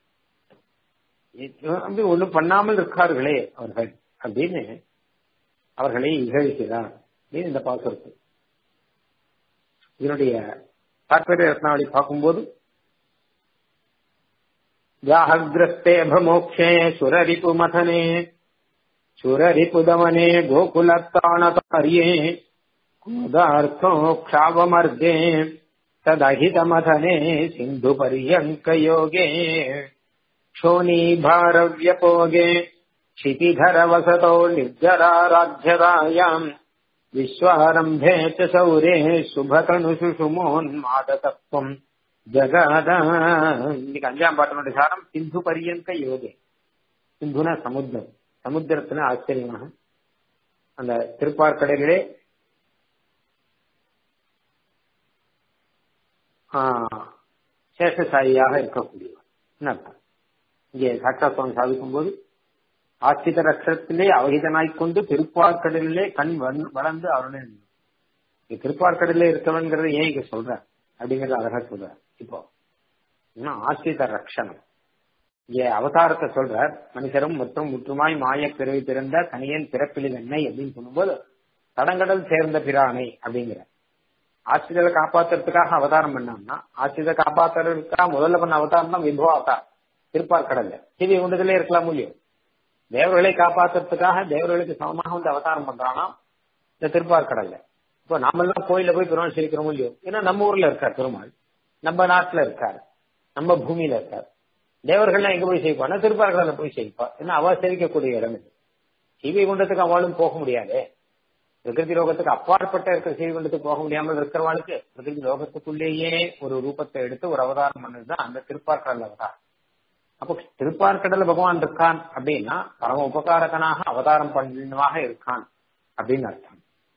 அப்படி ஒண்ணும் பண்ணாமல் இருக்கார்களே அவர்கள் அப்படின்னு அவர்களை இகழ்கிறார் அப்படின்னு இந்த பாசுரத்து இதனுடைய தாற்பரிய ரத்னாவளி பார்க்கும்போது व्याहग्रस्ते भमोक्षे सुररिपुमथने सुररिपुदमने गोकुलत्ताणकार्ये क्रोधार्थोक्षावमर्गे तदहितमथने सिन्धुपर्यङ्कयोगे क्षोणीभारव्यपोगे क्षितिधरवसतौ निर्जराराध्यतायाम् विश्वारम्भे च सौरे शुभतनुषुषुमोन्मादतत्वम् ஜகாத இன்னைக்கு அஞ்சாம் பாட்டினுடைய சாரம் சிந்து பரியங்க யோகே சிந்துனா சமுத்திரம் சமுத்திரத்துல ஆச்சரியமாக அந்த திருப்பார்கடலிலே சேஷசாயியாக இருக்கக்கூடியவர் அர்த்தம் இங்கே சாட்சா சுவாமி சாதிக்கும் போது ஆசித ரக்ஷத்திலே அவகிதனாய்க் கொண்டு திருப்பார்கடலிலே கண் வளர்ந்து அவருடைய திருப்பார்கடலிலே இருக்கவன்கிறத ஏன் இங்க சொல்ற அப்படிங்கறது அழகா சொல்ற இப்போ ஆசிரித ரக்ஷணம் இங்க அவதாரத்தை சொல்ற மனுஷரும் மற்றும் முற்றுமாய் மாய பிறவி பிறந்த கனியன் பிறப்பில் எண்ணெய் அப்படின்னு சொல்லும்போது தடங்கடல் சேர்ந்த பிரானை அப்படிங்கிற ஆசிரியரை காப்பாத்துறதுக்காக அவதாரம் பண்ணாங்கன்னா ஆசிரியரை காப்பாத்துறதுக்காக முதல்ல பண்ண அவதாரம் தான் விபவ அவதாரம் திருப்பார்கடல்ல சிவி உண்டுதலே இருக்கலாம் முடியும் தேவர்களை காப்பாத்துறதுக்காக தேவர்களுக்கு சமமாக வந்து அவதாரம் பண்றானா இந்த திருப்பார்கடல்ல இப்போ நாமெல்லாம் கோயில போய் பெருமாள் சிரிக்கிறோம் இல்லையோ ஏன்னா நம்ம ஊர்ல இருக்கார் பெருமாள் நம்ம நாட்டுல இருக்காரு நம்ம பூமியில இருக்காரு தேவர்கள்லாம் எங்க போய் செய்வானா திருப்பார்கடல போய் செய்ப்பா ஏன்னா அவ சேவிக்கக்கூடிய இடம் இது சீவை குண்டத்துக்கு அவளும் போக முடியாது பிரகிருதி லோகத்துக்கு அப்பாற்பட்ட இருக்கிற சீவை குண்டத்துக்கு போக முடியாமல் இருக்கிறவாளுக்கு பிரகிருதி லோகத்துக்குள்ளேயே ஒரு ரூபத்தை எடுத்து ஒரு அவதாரம் பண்ணதுதான் அந்த திருப்பார்கடல் அவதாரம் அப்போ திருப்பார்கடல பகவான் இருக்கான் அப்படின்னா பரம உபகாரகனாக அவதாரம் பண்ணமாக இருக்கான் அப்படின்னு அர்த்தம்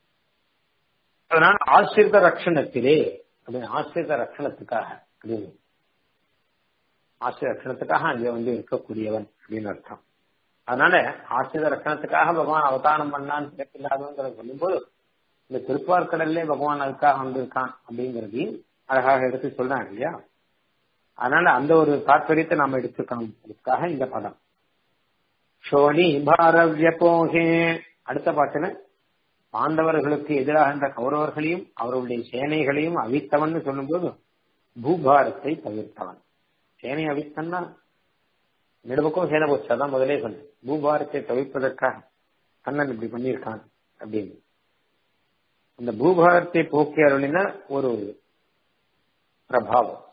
அதனால ஆசிரித ரட்சணத்திலே அப்படின்னு ஆசிரித ரட்சணத்துக்காக அப்படின்னு ஆசிரிய ரட்சணத்துக்காக அங்கே வந்து இருக்கக்கூடியவன் அப்படின்னு அர்த்தம் அதனால ஆசிரித ரட்சணத்துக்காக பகவான் அவதாரம் பண்ணான்னு பிறப்பில்லாதவங்கிறத சொல்லும்போது இந்த திருப்பார்கடல்லே பகவான் அதுக்காக வந்திருக்கான் அப்படிங்கிறதையும் அழகாக எடுத்து சொல்றாங்க இல்லையா அதனால அந்த ஒரு தாற்பயத்தை நாம எடுத்துக்கணும் அதுக்காக இந்த படம் ஷோனி பாரவ்ய போகே அடுத்த பாட்டுல பாண்டவர்களுக்கு எதிராக இருந்த கௌரவர்களையும் அவர்களுடைய சேனைகளையும் அவித்தவன் சொல்லும்போது பூபாரத்தை தவிர்த்தவன் சேனை அவித்தன்னா நெடுபக்கம் சேனை போச்சு அதான் முதலே சொன்னேன் பூபாரத்தை தவிர்ப்பதற்காக கண்ணன் இப்படி பண்ணியிருக்கான் அப்படின்னு அந்த பூபாரத்தை போக்கி அருளின ஒரு பிரபாவம்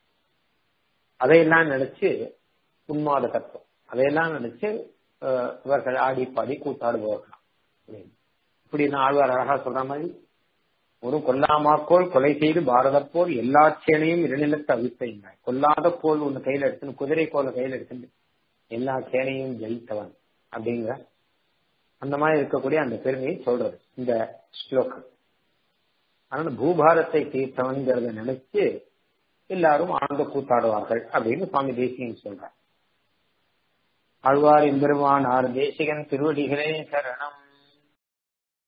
அதையெல்லாம் நினைச்சு உன்மாத தத்துவம் அதையெல்லாம் நினைச்சு இவர்கள் ஆடி பாடி கூத்தாடுபவர்கள் இப்படி நான் ஆழ்வார் அழகா சொல்ற மாதிரி ஒரு கொல்லாமாக்கோள் கொலை செய்து பாரத போல் எல்லா சேனையும் இரநிலத்தை அவித்த கொல்லாத கோல் ஒண்ணு கையில எடுத்துன்னு குதிரை கோலை கையில எடுத்துட்டு எல்லா சேனையும் ஜெயித்தவன் அப்படிங்கிற அந்த மாதிரி இருக்கக்கூடிய அந்த பெருமையை சொல்றது இந்த ஸ்லோகம் அதனால பூபாரத்தை தீர்த்தவன்கிறத நினைச்சு எல்லாரும் ஆனந்த கூத்தாடுவார்கள் அப்படின்னு சுவாமி தேசிகன் சொல்றார் ஆழ்வார் எம்பெருமானார் தேசிகன் திருவடிகளே சரணம்